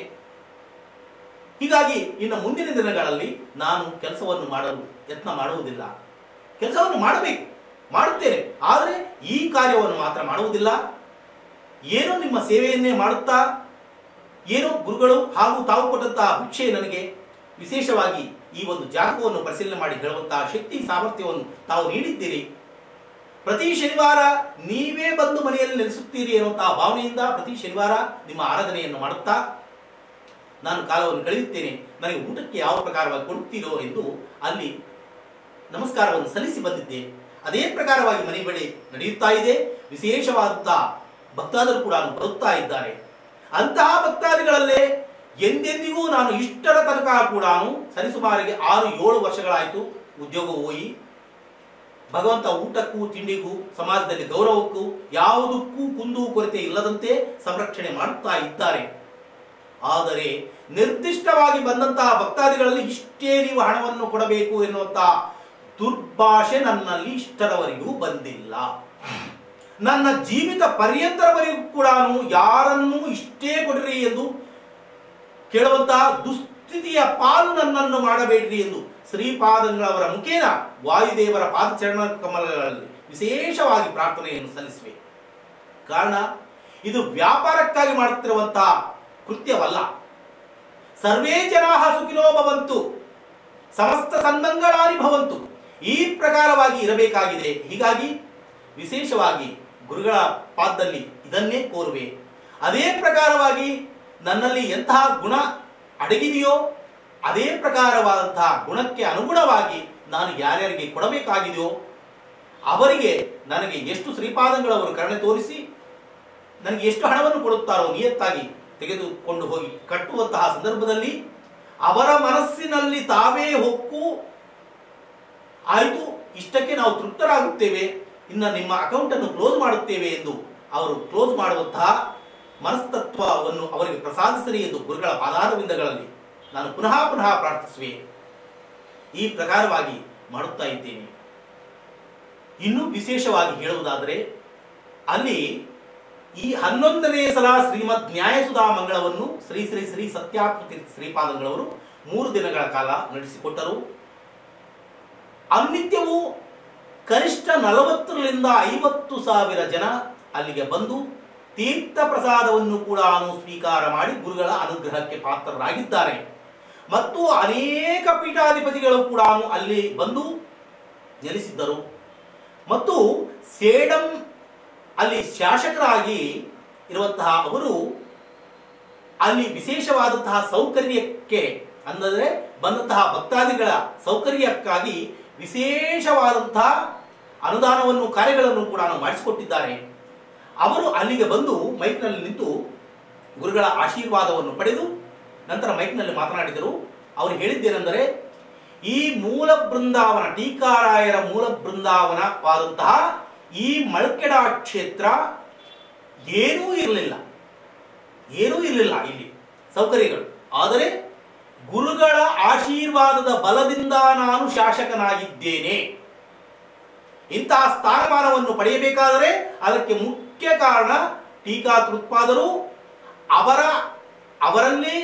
ಹೀಗಾಗಿ ಇನ್ನು ಮುಂದಿನ ದಿನಗಳಲ್ಲಿ ನಾನು ಕೆಲಸವನ್ನು ಮಾಡಲು ಯತ್ನ ಮಾಡುವುದಿಲ್ಲ ಕೆಲಸವನ್ನು ಮಾಡಬೇಕು ಮಾಡುತ್ತೇನೆ ಆದರೆ ಈ ಕಾರ್ಯವನ್ನು ಮಾತ್ರ ಮಾಡುವುದಿಲ್ಲ ಏನೋ ನಿಮ್ಮ ಸೇವೆಯನ್ನೇ ಮಾಡುತ್ತಾ ಏನೋ ಗುರುಗಳು ಹಾಗೂ ತಾವು ಕೊಟ್ಟಂತಹ ಭಿಕ್ಷೆ ನನಗೆ ವಿಶೇಷವಾಗಿ ಈ ಒಂದು ಜಾತಕವನ್ನು ಪರಿಶೀಲನೆ ಮಾಡಿ ಹೇಳುವಂತಹ ಶಕ್ತಿ ಸಾಮರ್ಥ್ಯವನ್ನು ತಾವು ನೀಡಿದ್ದೀರಿ ಪ್ರತಿ ಶನಿವಾರ ನೀವೇ ಬಂದು ಮನೆಯಲ್ಲಿ ನೆಲೆಸುತ್ತೀರಿ ಎನ್ನುವಂತಹ ಭಾವನೆಯಿಂದ ಪ್ರತಿ ಶನಿವಾರ ನಿಮ್ಮ ಆರಾಧನೆಯನ್ನು ಮಾಡುತ್ತಾ ನಾನು ಕಾಲವನ್ನು ಕಳೆಯುತ್ತೇನೆ ನನಗೆ ಊಟಕ್ಕೆ ಯಾವ ಪ್ರಕಾರವಾಗಿ ಕೊಡುತ್ತೀರೋ ಎಂದು ಅಲ್ಲಿ ನಮಸ್ಕಾರವನ್ನು ಸಲ್ಲಿಸಿ ಬಂದಿದ್ದೆ ಅದೇ ಪ್ರಕಾರವಾಗಿ ಮನೆ ಬಳಿ ನಡೆಯುತ್ತಾ ಇದೆ ವಿಶೇಷವಾದಂತಹ ಭಕ್ತಾದರು ಕೂಡ ಬರುತ್ತಾ ಇದ್ದಾರೆ ಅಂತಹ ಭಕ್ತಾದಿಗಳಲ್ಲೇ ಎಂದೆಂದಿಗೂ ನಾನು ಇಷ್ಟರ ತನಕ ಕೂಡ ಸರಿಸುಮಾರಿಗೆ ಆರು ಏಳು ವರ್ಷಗಳಾಯಿತು ಉದ್ಯೋಗ ಹೋಗಿ ಭಗವಂತ ಊಟಕ್ಕೂ ತಿಂಡಿಗೂ ಸಮಾಜದಲ್ಲಿ ಗೌರವಕ್ಕೂ ಯಾವುದಕ್ಕೂ ಕುಂದು ಕೊರತೆ ಇಲ್ಲದಂತೆ ಸಂರಕ್ಷಣೆ ಮಾಡುತ್ತಾ ಇದ್ದಾರೆ ಆದರೆ ನಿರ್ದಿಷ್ಟವಾಗಿ ಬಂದಂತಹ ಭಕ್ತಾದಿಗಳಲ್ಲಿ ಇಷ್ಟೇ ನೀವು ಹಣವನ್ನು ಕೊಡಬೇಕು ಎನ್ನುವಂತಹ ದುರ್ಭಾಷೆ ನನ್ನಲ್ಲಿ ಇಷ್ಟರವರೆಗೂ ಬಂದಿಲ್ಲ ನನ್ನ ಜೀವಿತ ಪರ್ಯಂತರವರೆಗೂ ಕೂಡ ಯಾರನ್ನೂ ಇಷ್ಟೇ ಕೊಡಿರಿ ಎಂದು ಕೇಳುವಂತಹ ದುಸ್ಥಿತಿಯ ಪಾಲು ನನ್ನನ್ನು ಮಾಡಬೇಡ್ರಿ ಎಂದು ಶ್ರೀಪಾದಂಗಳವರ ಮುಖೇನ ವಾಯುದೇವರ ಪಾದಚರಣ ಕಮಲಗಳಲ್ಲಿ ವಿಶೇಷವಾಗಿ ಪ್ರಾರ್ಥನೆಯನ್ನು ಸಲ್ಲಿಸುವೆ ಕಾರಣ ಇದು ವ್ಯಾಪಾರಕ್ಕಾಗಿ ಮಾಡುತ್ತಿರುವಂತಹ ಕೃತ್ಯವಲ್ಲ ಸರ್ವೇ ಜನಾ ಸುಖಿನೋ ಭವಂತು ಸಮಸ್ತ ಸನ್ಮಂಗಳಾನಿ ಭವಂತು ಈ ಪ್ರಕಾರವಾಗಿ ಇರಬೇಕಾಗಿದೆ ಹೀಗಾಗಿ ವಿಶೇಷವಾಗಿ ಗುರುಗಳ ಪಾದದಲ್ಲಿ ಇದನ್ನೇ ಕೋರುವೆ ಅದೇ ಪ್ರಕಾರವಾಗಿ ನನ್ನಲ್ಲಿ ಎಂತಹ ಗುಣ ಅಡಗಿದೆಯೋ ಅದೇ ಪ್ರಕಾರವಾದಂತಹ ಗುಣಕ್ಕೆ ಅನುಗುಣವಾಗಿ ನಾನು ಯಾರ್ಯಾರಿಗೆ ಕೊಡಬೇಕಾಗಿದೆಯೋ ಅವರಿಗೆ ನನಗೆ ಎಷ್ಟು ಶ್ರೀಪಾದಂಗಳವರು ಕರುಣೆ ತೋರಿಸಿ ನನಗೆ ಎಷ್ಟು ಹಣವನ್ನು ಕೊಡುತ್ತಾರೋ ನಿಯತ್ತಾಗಿ ತೆಗೆದುಕೊಂಡು ಹೋಗಿ ಕಟ್ಟುವಂತಹ ಸಂದರ್ಭದಲ್ಲಿ ಅವರ ಮನಸ್ಸಿನಲ್ಲಿ ತಾವೇ ಹೊಕ್ಕು ಆಯಿತು ಇಷ್ಟಕ್ಕೆ ನಾವು ತೃಪ್ತರಾಗುತ್ತೇವೆ ಇನ್ನು ನಿಮ್ಮ ಅಕೌಂಟ್ ಅನ್ನು ಕ್ಲೋಸ್ ಮಾಡುತ್ತೇವೆ ಎಂದು ಅವರು ಕ್ಲೋಸ್ ಮಾಡುವಂತಹ ಮನಸ್ತತ್ವವನ್ನು ಅವರಿಗೆ ಪ್ರಸಾದಿಸಲಿ ಎಂದು ಗುರುಗಳ ಪಾದಾರವಿಂದಗಳಲ್ಲಿ ನಾನು ಪುನಃ ಪುನಃ ಪ್ರಾರ್ಥಿಸುವೆ ಈ ಪ್ರಕಾರವಾಗಿ ಮಾಡುತ್ತಾ ಇದ್ದೇನೆ ಇನ್ನೂ ವಿಶೇಷವಾಗಿ ಹೇಳುವುದಾದರೆ ಅಲ್ಲಿ ಈ ಹನ್ನೊಂದನೇ ಸಲ ಶ್ರೀಮದ್ ನ್ಯಾಯಸುಧಾ ಮಂಗಳವನ್ನು ಶ್ರೀ ಶ್ರೀ ಶ್ರೀ ಸತ್ಯಾತ್ಮಕ ಶ್ರೀಪಾದಂಗಳವರು ಮೂರು ದಿನಗಳ ಕಾಲ ನಡೆಸಿಕೊಟ್ಟರು ಅನಿತ್ಯವೂ ಕನಿಷ್ಠ ನಲವತ್ತರಿಂದ ಐವತ್ತು ಸಾವಿರ ಜನ ಅಲ್ಲಿಗೆ ಬಂದು ತೀರ್ಥ ಪ್ರಸಾದವನ್ನು ಕೂಡ ಸ್ವೀಕಾರ ಮಾಡಿ ಗುರುಗಳ ಅನುಗ್ರಹಕ್ಕೆ ಪಾತ್ರರಾಗಿದ್ದಾರೆ ಮತ್ತು ಅನೇಕ ಪೀಠಾಧಿಪತಿಗಳು ಕೂಡ ಅಲ್ಲಿ ಬಂದು ನೆಲೆಸಿದ್ದರು ಮತ್ತು ಸೇಡಂ ಅಲ್ಲಿ ಶಾಸಕರಾಗಿ ಇರುವಂತಹ ಅವರು ಅಲ್ಲಿ ವಿಶೇಷವಾದಂತಹ ಸೌಕರ್ಯಕ್ಕೆ ಅಂದರೆ ಬಂದಂತಹ ಭಕ್ತಾದಿಗಳ ಸೌಕರ್ಯಕ್ಕಾಗಿ ವಿಶೇಷವಾದಂತಹ ಅನುದಾನವನ್ನು ಕಾರ್ಯಗಳನ್ನು ಕೂಡ ಮಾಡಿಸಿಕೊಟ್ಟಿದ್ದಾರೆ ಅವರು ಅಲ್ಲಿಗೆ ಬಂದು ಮೈಕ್ನಲ್ಲಿ ನಿಂತು ಗುರುಗಳ ಆಶೀರ್ವಾದವನ್ನು ಪಡೆದು ನಂತರ ಮೈಕ್ನಲ್ಲಿ ಮಾತನಾಡಿದರು ಅವರು ಹೇಳಿದ್ದೇನೆಂದರೆ ಈ ಮೂಲ ಬೃಂದಾವನ ಟೀಕಾರಾಯರ ಮೂಲ ಬೃಂದಾವನವಾದಂತಹ ಈ ಮಳಕೆಡ ಕ್ಷೇತ್ರ ಏನೂ ಇರಲಿಲ್ಲ ಏನೂ ಇರಲಿಲ್ಲ ಇಲ್ಲಿ ಸೌಕರ್ಯಗಳು ಆದರೆ ಗುರುಗಳ ಆಶೀರ್ವಾದದ ಬಲದಿಂದ ನಾನು ಶಾಸಕನಾಗಿದ್ದೇನೆ ಇಂತಹ ಸ್ಥಾನಮಾನವನ್ನು ಪಡೆಯಬೇಕಾದರೆ ಅದಕ್ಕೆ ಮುಖ್ಯ ಕಾರಣ ಟೀಕಾಕೃತ್ಪಾದರು ಅವರ ಅವರಲ್ಲಿ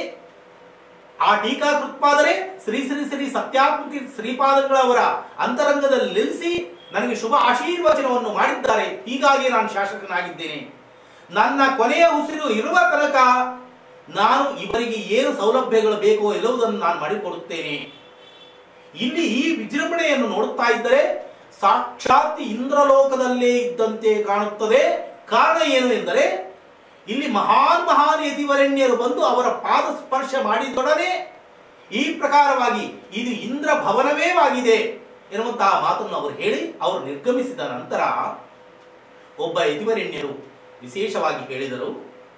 ಆ ಟೀಕಾಕೃತ್ಪಾದರೆ ಶ್ರೀ ಶ್ರೀ ಶ್ರೀ ಸತ್ಯಾತ್ಮತಿ ಶ್ರೀಪಾದಗಳವರ ಅಂತರಂಗದಲ್ಲಿ ನಿಲ್ಲಿಸಿ ನನಗೆ ಶುಭ ಆಶೀರ್ವಚನವನ್ನು ಮಾಡಿದ್ದಾರೆ ಹೀಗಾಗಿ ನಾನು ಶಾಸಕನಾಗಿದ್ದೇನೆ ನನ್ನ ಕೊನೆಯ ಉಸಿರು ಇರುವ ತನಕ ನಾನು ಇವರಿಗೆ ಏನು ಸೌಲಭ್ಯಗಳು ಬೇಕೋ ಎಲ್ಲವುದನ್ನು ನಾನು ಮಾಡಿಕೊಡುತ್ತೇನೆ ಇಲ್ಲಿ ಈ ವಿಜೃಂಭಣೆಯನ್ನು ನೋಡುತ್ತಾ ಇದ್ದರೆ ಸಾಕ್ಷಾತ್ ಇಂದ್ರಲೋಕದಲ್ಲೇ ಇದ್ದಂತೆ ಕಾಣುತ್ತದೆ ಕಾರಣ ಏನು ಎಂದರೆ ಇಲ್ಲಿ ಮಹಾನ್ ಮಹಾನ್ ಯತಿವರಣ್ಯರು ಬಂದು ಅವರ ಪಾದ ಸ್ಪರ್ಶ ಮಾಡಿದೊಡನೆ ಈ ಪ್ರಕಾರವಾಗಿ ಇದು ಇಂದ್ರ ಭವನವೇ ಆಗಿದೆ ಎನ್ನುವಂತಹ ಮಾತನ್ನು ಅವರು ಹೇಳಿ ಅವರು ನಿರ್ಗಮಿಸಿದ ನಂತರ ಒಬ್ಬ ಯತಿವರಣ್ಯರು ವಿಶೇಷವಾಗಿ ಹೇಳಿದರು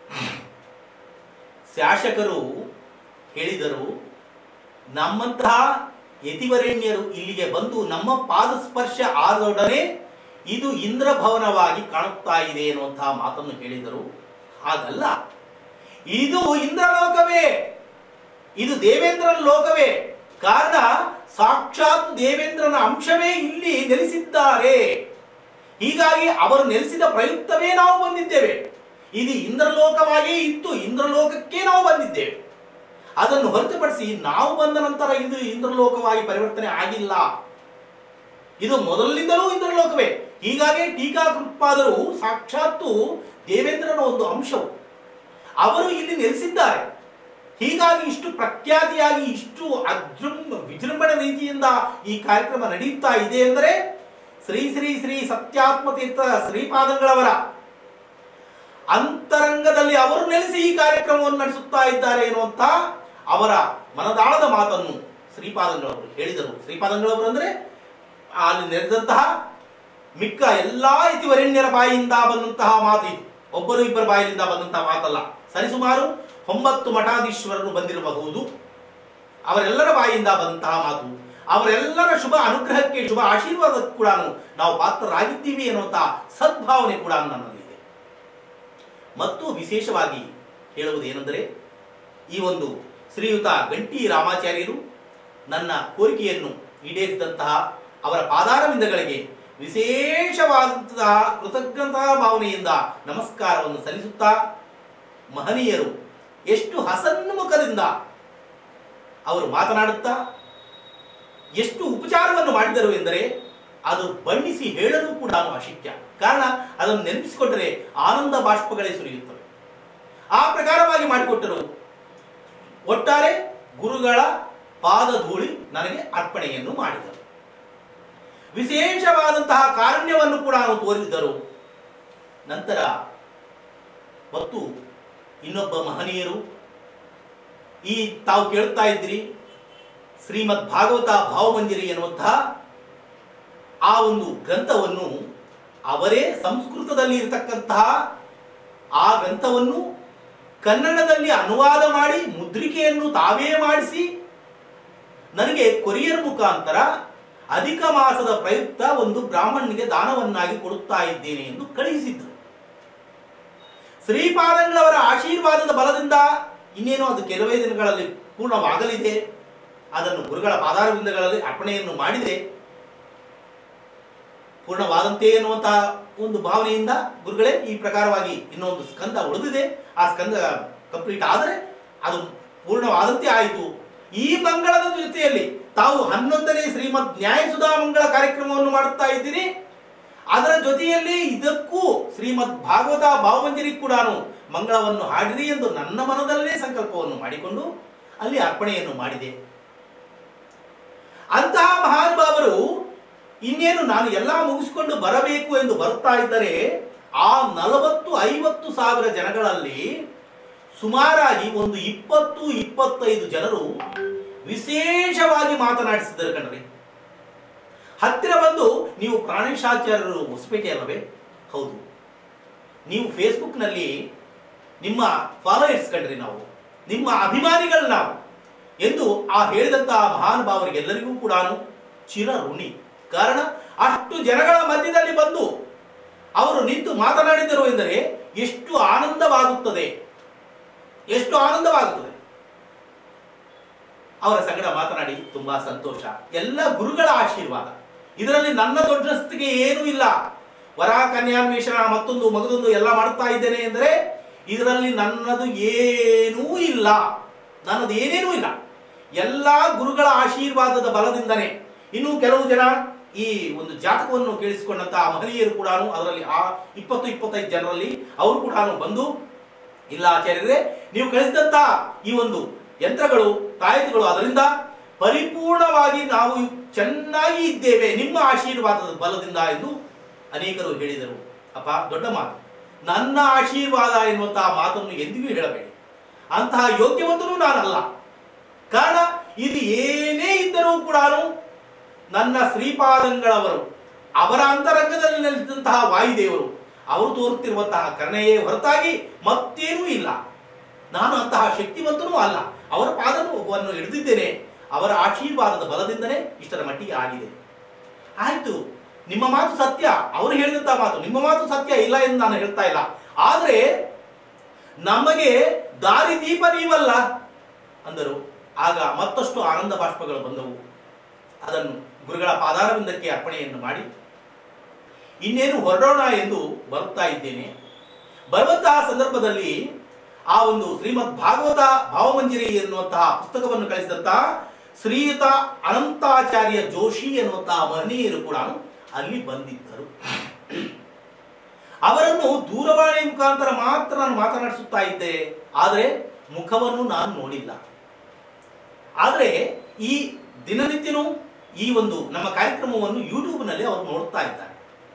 ಶಾಸಕರು ಹೇಳಿದರು ನಮ್ಮಂತಹ ಯತಿವರೇಣ್ಯರು ಇಲ್ಲಿಗೆ ಬಂದು ನಮ್ಮ ಪಾದ ಸ್ಪರ್ಶ ಆದೊಡನೆ ಇದು ಇಂದ್ರ ಭವನವಾಗಿ ಕಾಣುತ್ತಾ ಇದೆ ಎನ್ನುವಂತಹ ಮಾತನ್ನು ಹೇಳಿದರು ಹಾಗಲ್ಲ ಇದು ಇಂದ್ರಲೋಕವೇ ಇದು ದೇವೇಂದ್ರನ ಲೋಕವೇ ಕಾರಣ ಸಾಕ್ಷಾತ್ ದೇವೇಂದ್ರನ ಅಂಶವೇ ಇಲ್ಲಿ ನೆಲೆಸಿದ್ದಾರೆ ಹೀಗಾಗಿ ಅವರು ನೆಲೆಸಿದ ಪ್ರಯುಕ್ತವೇ ನಾವು ಬಂದಿದ್ದೇವೆ ಇದು ಇಂದ್ರಲೋಕವಾಗಿಯೇ ಇತ್ತು ಇಂದ್ರಲೋಕಕ್ಕೆ ನಾವು ಬಂದಿದ್ದೇವೆ ಅದನ್ನು ಹೊರತುಪಡಿಸಿ ನಾವು ಬಂದ ನಂತರ ಇದು ಇಂದ್ರಲೋಕವಾಗಿ ಪರಿವರ್ತನೆ ಆಗಿಲ್ಲ ಇದು ಮೊದಲಿನಿಂದಲೂ ಇಂದ್ರಲೋಕವೇ ಹೀಗಾಗಿ ಟೀಕಾಕೃತ್ಪಾದರು ಸಾಕ್ಷಾತ್ತು ದೇವೇಂದ್ರನ ಒಂದು ಅಂಶವು ಅವರು ಇಲ್ಲಿ ನೆಲೆಸಿದ್ದಾರೆ ಹೀಗಾಗಿ ಇಷ್ಟು ಪ್ರಖ್ಯಾತಿಯಾಗಿ ಇಷ್ಟು ಅಜೃಂ ವಿಜೃಂಭಣೆ ರೀತಿಯಿಂದ ಈ ಕಾರ್ಯಕ್ರಮ ನಡೆಯುತ್ತಾ ಇದೆ ಎಂದರೆ ಶ್ರೀ ಶ್ರೀ ಶ್ರೀ ಸತ್ಯಾತ್ಮ ತೀರ್ಥ ಶ್ರೀಪಾದಂಗಳವರ ಅಂತರಂಗದಲ್ಲಿ ಅವರು ನೆಲೆಸಿ ಈ ಕಾರ್ಯಕ್ರಮವನ್ನು ನಡೆಸುತ್ತಾ ಇದ್ದಾರೆ ಎನ್ನುವಂತ ಅವರ ಮನದಾಳದ ಮಾತನ್ನು ಶ್ರೀಪಾದಂಗಳವರು ಹೇಳಿದರು ಶ್ರೀಪಾದಂಗಳವರು ಅಂದ್ರೆ ಅಲ್ಲಿ ನೆರೆದಂತಹ ಮಿಕ್ಕ ಎಲ್ಲಾ ಇತಿವರೆಣ್ಯರ ಬಾಯಿಯಿಂದ ಬಂದಂತಹ ಮಾತು ಇದು ಒಬ್ಬರು ಇಬ್ಬರ ಬಾಯಿಯಿಂದ ಬಂದಂತಹ ಮಾತಲ್ಲ ಸರಿಸುಮಾರು ಒಂಬತ್ತು ಮಠಾಧೀಶ್ವರರು ಬಂದಿರಬಹುದು ಅವರೆಲ್ಲರ ಬಾಯಿಯಿಂದ ಬಂದಂತಹ ಮಾತು ಅವರೆಲ್ಲರ ಶುಭ ಅನುಗ್ರಹಕ್ಕೆ ಶುಭ ಆಶೀರ್ವಾದಕ್ಕೆ ಕೂಡ ನಾವು ಪಾತ್ರರಾಗಿದ್ದೀವಿ ಎನ್ನುವಂತಹ ಸದ್ಭಾವನೆ ಕೂಡ ನನ್ನಲ್ಲಿದೆ ಮತ್ತು ವಿಶೇಷವಾಗಿ ಹೇಳುವುದೇನೆಂದರೆ ಈ ಒಂದು ಶ್ರೀಯುತ ಗಂಟಿ ರಾಮಾಚಾರ್ಯರು ನನ್ನ ಕೋರಿಕೆಯನ್ನು ಈಡೇರಿಸಿದಂತಹ ಅವರ ಪಾದಾರವಿಂದಗಳಿಗೆ ವಿಶೇಷವಾದಂತಹ ಕೃತಜ್ಞತಾ ಭಾವನೆಯಿಂದ ನಮಸ್ಕಾರವನ್ನು ಸಲ್ಲಿಸುತ್ತಾ ಮಹನೀಯರು ಎಷ್ಟು ಹಸನ್ಮುಖದಿಂದ ಅವರು ಮಾತನಾಡುತ್ತಾ ಎಷ್ಟು ಉಪಚಾರವನ್ನು ಮಾಡಿದರು ಎಂದರೆ ಅದು ಬಣ್ಣಿಸಿ ಹೇಳಲು ಕೂಡ ಅಶಕ್ಯ ಕಾರಣ ಅದನ್ನು ನೆನಪಿಸಿಕೊಂಡರೆ ಆನಂದ ಬಾಷ್ಪಗಳೇ ಸುರಿಯುತ್ತವೆ ಆ ಪ್ರಕಾರವಾಗಿ ಮಾಡಿಕೊಟ್ಟರು ಒಟ್ಟಾರೆ ಗುರುಗಳ ಪಾದಧೂಳಿ ನನಗೆ ಅರ್ಪಣೆಯನ್ನು ಮಾಡಿದರು ವಿಶೇಷವಾದಂತಹ ಕಾರುಣ್ಯವನ್ನು ಕೂಡ ನಾವು ತೋರಿಸಿದರು ನಂತರ ಮತ್ತು ಇನ್ನೊಬ್ಬ ಮಹನೀಯರು ಈ ತಾವು ಕೇಳುತ್ತಾ ಇದ್ದೀರಿ ಶ್ರೀಮದ್ ಭಾಗವತ ಭಾವಮಂಜರಿ ಎನ್ನುವಂತಹ ಆ ಒಂದು ಗ್ರಂಥವನ್ನು ಅವರೇ ಸಂಸ್ಕೃತದಲ್ಲಿ ಇರತಕ್ಕಂತಹ ಆ ಗ್ರಂಥವನ್ನು ಕನ್ನಡದಲ್ಲಿ ಅನುವಾದ ಮಾಡಿ ಮುದ್ರಿಕೆಯನ್ನು ತಾವೇ ಮಾಡಿಸಿ ನನಗೆ ಕೊರಿಯರ್ ಮುಖಾಂತರ ಅಧಿಕ ಮಾಸದ ಪ್ರಯುಕ್ತ ಒಂದು ಬ್ರಾಹ್ಮಣನಿಗೆ ದಾನವನ್ನಾಗಿ ಕೊಡುತ್ತಾ ಇದ್ದೇನೆ ಎಂದು ಕಳುಹಿಸಿದ್ದರು ಶ್ರೀಪಾದಂಗಳವರ ಆಶೀರ್ವಾದದ ಬಲದಿಂದ ಇನ್ನೇನು ಅದು ಕೆಲವೇ ದಿನಗಳಲ್ಲಿ ಪೂರ್ಣವಾಗಲಿದೆ ಅದನ್ನು ಗುರುಗಳ ಪಾದಾರವಿಂದಗಳಲ್ಲಿ ಅರ್ಪಣೆಯನ್ನು ಮಾಡಿದೆ ಪೂರ್ಣವಾದಂತೆ ಎನ್ನುವಂತಹ ಒಂದು ಭಾವನೆಯಿಂದ ಗುರುಗಳೇ ಈ ಪ್ರಕಾರವಾಗಿ ಇನ್ನೊಂದು ಸ್ಕಂದ ಉಳಿದಿದೆ ಆ ಸ್ಕಂದ ಕಂಪ್ಲೀಟ್ ಆದರೆ ಅದು ಪೂರ್ಣವಾದಂತೆ ಆಯಿತು ಈ ಮಂಗಳದ ಜೊತೆಯಲ್ಲಿ ತಾವು ಹನ್ನೊಂದನೇ ಶ್ರೀಮದ್ ನ್ಯಾಯಸುಧಾ ಮಂಗಳ ಕಾರ್ಯಕ್ರಮವನ್ನು ಮಾಡುತ್ತಾ ಇದ್ದೀರಿ ಅದರ ಜೊತೆಯಲ್ಲಿ ಇದಕ್ಕೂ ಶ್ರೀಮದ್ ಭಾಗವತ ಭಾವಮಂಜರಿ ಕೂಡ ಮಂಗಳವನ್ನು ಹಾಡಿರಿ ಎಂದು ನನ್ನ ಮನದಲ್ಲೇ ಸಂಕಲ್ಪವನ್ನು ಮಾಡಿಕೊಂಡು ಅಲ್ಲಿ ಅರ್ಪಣೆಯನ್ನು ಮಾಡಿದೆ ಅಂತಹ ಮಹಾನುಭಾವರು ಇನ್ನೇನು ನಾನು ಎಲ್ಲ ಮುಗಿಸಿಕೊಂಡು ಬರಬೇಕು ಎಂದು ಬರುತ್ತಾ ಇದ್ದರೆ ಆ ನಲವತ್ತು ಐವತ್ತು ಸಾವಿರ ಜನಗಳಲ್ಲಿ ಸುಮಾರಾಗಿ ಒಂದು ಇಪ್ಪತ್ತು ಇಪ್ಪತ್ತೈದು ಜನರು ವಿಶೇಷವಾಗಿ ಮಾತನಾಡಿಸಿದ್ದಾರೆ ಕಣ್ರಿ ಹತ್ತಿರ ಬಂದು ನೀವು ಪ್ರಾಣೇಶಾಚಾರ್ಯರು ಹೊಸಪೇಟೆ ಅಲ್ಲವೇ ಹೌದು ನೀವು ಫೇಸ್ಬುಕ್ನಲ್ಲಿ ನಿಮ್ಮ ಫಾಲೋಯರ್ಸ್ ಕಂಡ್ರಿ ನಾವು ನಿಮ್ಮ ಅಭಿಮಾನಿಗಳು ನಾವು ಎಂದು ಆ ಹೇಳಿದಂತಹ ಮಹಾನುಭಾವರಿಗೆಲ್ಲರಿಗೂ ಕೂಡ ಚಿರ ಋಣಿ ಕಾರಣ ಅಷ್ಟು ಜನಗಳ ಮಧ್ಯದಲ್ಲಿ ಬಂದು ಅವರು ನಿಂತು ಮಾತನಾಡಿದರು ಎಂದರೆ ಎಷ್ಟು ಆನಂದವಾಗುತ್ತದೆ ಎಷ್ಟು ಆನಂದವಾಗುತ್ತದೆ ಅವರ ಸಂಗಡ ಮಾತನಾಡಿ ತುಂಬಾ ಸಂತೋಷ ಎಲ್ಲ ಗುರುಗಳ ಆಶೀರ್ವಾದ ಇದರಲ್ಲಿ ನನ್ನ ದೊಡ್ಡಸ್ತಿಗೆ ಏನೂ ಇಲ್ಲ ವರ ಕನ್ಯಾನ್ವೇಷಣ ಮತ್ತೊಂದು ಮಗದೊಂದು ಎಲ್ಲ ಮಾಡ್ತಾ ಇದ್ದೇನೆ ಎಂದರೆ ಇದರಲ್ಲಿ ನನ್ನದು ಏನೂ ಇಲ್ಲ ನನ್ನದು ಏನೇನೂ ಇಲ್ಲ ಎಲ್ಲ ಗುರುಗಳ ಆಶೀರ್ವಾದದ ಬಲದಿಂದನೇ ಇನ್ನು ಕೆಲವು ಜನ ಈ ಒಂದು ಜಾತಕವನ್ನು ಕೇಳಿಸಿಕೊಂಡಂತಹ ಮಹನೀಯರು ಕೂಡ ಅದರಲ್ಲಿ ಆ ಇಪ್ಪತ್ತು ಇಪ್ಪತ್ತೈದು ಜನರಲ್ಲಿ ಅವರು ಕೂಡ ಬಂದು ಇಲ್ಲ ಆಚಾರ್ಯರೇ ನೀವು ಕಳಿಸಿದಂತ ಈ ಒಂದು ಯಂತ್ರಗಳು ತಾಯತಿಗಳು ಅದರಿಂದ ಪರಿಪೂರ್ಣವಾಗಿ ನಾವು ಚೆನ್ನಾಗಿ ಇದ್ದೇವೆ ನಿಮ್ಮ ಆಶೀರ್ವಾದದ ಬಲದಿಂದ ಎಂದು ಅನೇಕರು ಹೇಳಿದರು ಅಪ್ಪ ದೊಡ್ಡ ಮಾತು ನನ್ನ ಆಶೀರ್ವಾದ ಎನ್ನುವಂತಹ ಮಾತನ್ನು ಎಂದಿಗೂ ಹೇಳಬೇಡಿ ಅಂತಹ ಯೋಗ್ಯವಂತನೂ ನಾನಲ್ಲ ಕಾರಣ ಇದು ಏನೇ ಇದ್ದರೂ ಕೂಡ ನನ್ನ ಶ್ರೀಪಾದಂಗಳವರು ಅವರ ಅಂತರಂಗದಲ್ಲಿ ನೆಲೆಸಿದಂತಹ ವಾಯುದೇವರು ಅವರು ತೋರುತ್ತಿರುವಂತಹ ಕರುಣೆಯೇ ಹೊರತಾಗಿ ಮತ್ತೇನೂ ಇಲ್ಲ ನಾನು ಅಂತಹ ಶಕ್ತಿವಂತನೂ ಅಲ್ಲ ಅವರ ಪಾದವನ್ನು ಹಿಡಿದಿದ್ದೇನೆ ಅವರ ಆಶೀರ್ವಾದದ ಬಲದಿಂದಲೇ ಇಷ್ಟರ ಮಟ್ಟಿಗೆ ಆಗಿದೆ ಆಯ್ತು ನಿಮ್ಮ ಮಾತು ಸತ್ಯ ಅವರು ಹೇಳಿದಂತಹ ಮಾತು ನಿಮ್ಮ ಮಾತು ಸತ್ಯ ಇಲ್ಲ ಎಂದು ನಾನು ಹೇಳ್ತಾ ಇಲ್ಲ ಆದರೆ ನಮಗೆ ದಾರಿದೀಪ ನೀವಲ್ಲ ಅಂದರು ಆಗ ಮತ್ತಷ್ಟು ಆನಂದ ಬಾಷ್ಪಗಳು ಬಂದವು ಅದನ್ನು ಗುರುಗಳ ಪಾದಾರವಿಂದಕ್ಕೆ ಅರ್ಪಣೆಯನ್ನು ಮಾಡಿ ಇನ್ನೇನು ಹೊರಡೋಣ ಎಂದು ಬರುತ್ತಾ ಇದ್ದೇನೆ ಬರುವಂತಹ ಸಂದರ್ಭದಲ್ಲಿ ಆ ಒಂದು ಶ್ರೀಮದ್ ಭಾಗವತ ಭಾವಮಂಜರಿ ಎನ್ನುವಂತಹ ಪುಸ್ತಕವನ್ನು ಕಳಿಸಿದಂತಹ ಶ್ರೀಯುತ ಅನಂತಾಚಾರ್ಯ ಜೋಶಿ ಎನ್ನುವಂತಹ ಮಹನೀಯರು ಕೂಡ ಅಲ್ಲಿ ಬಂದಿದ್ದರು ಅವರನ್ನು ದೂರವಾಣಿ ಮುಖಾಂತರ ಮಾತ್ರ ನಾನು ಮಾತನಾಡಿಸುತ್ತಾ ಇದ್ದೆ ಆದರೆ ಮುಖವನ್ನು ನಾನು ನೋಡಿಲ್ಲ ಆದರೆ ಈ ದಿನನಿತ್ಯನೂ ಈ ಒಂದು ನಮ್ಮ ಕಾರ್ಯಕ್ರಮವನ್ನು ಯೂಟ್ಯೂಬ್ನಲ್ಲಿ ಅವರು ನೋಡ್ತಾ ಇದ್ದಾರೆ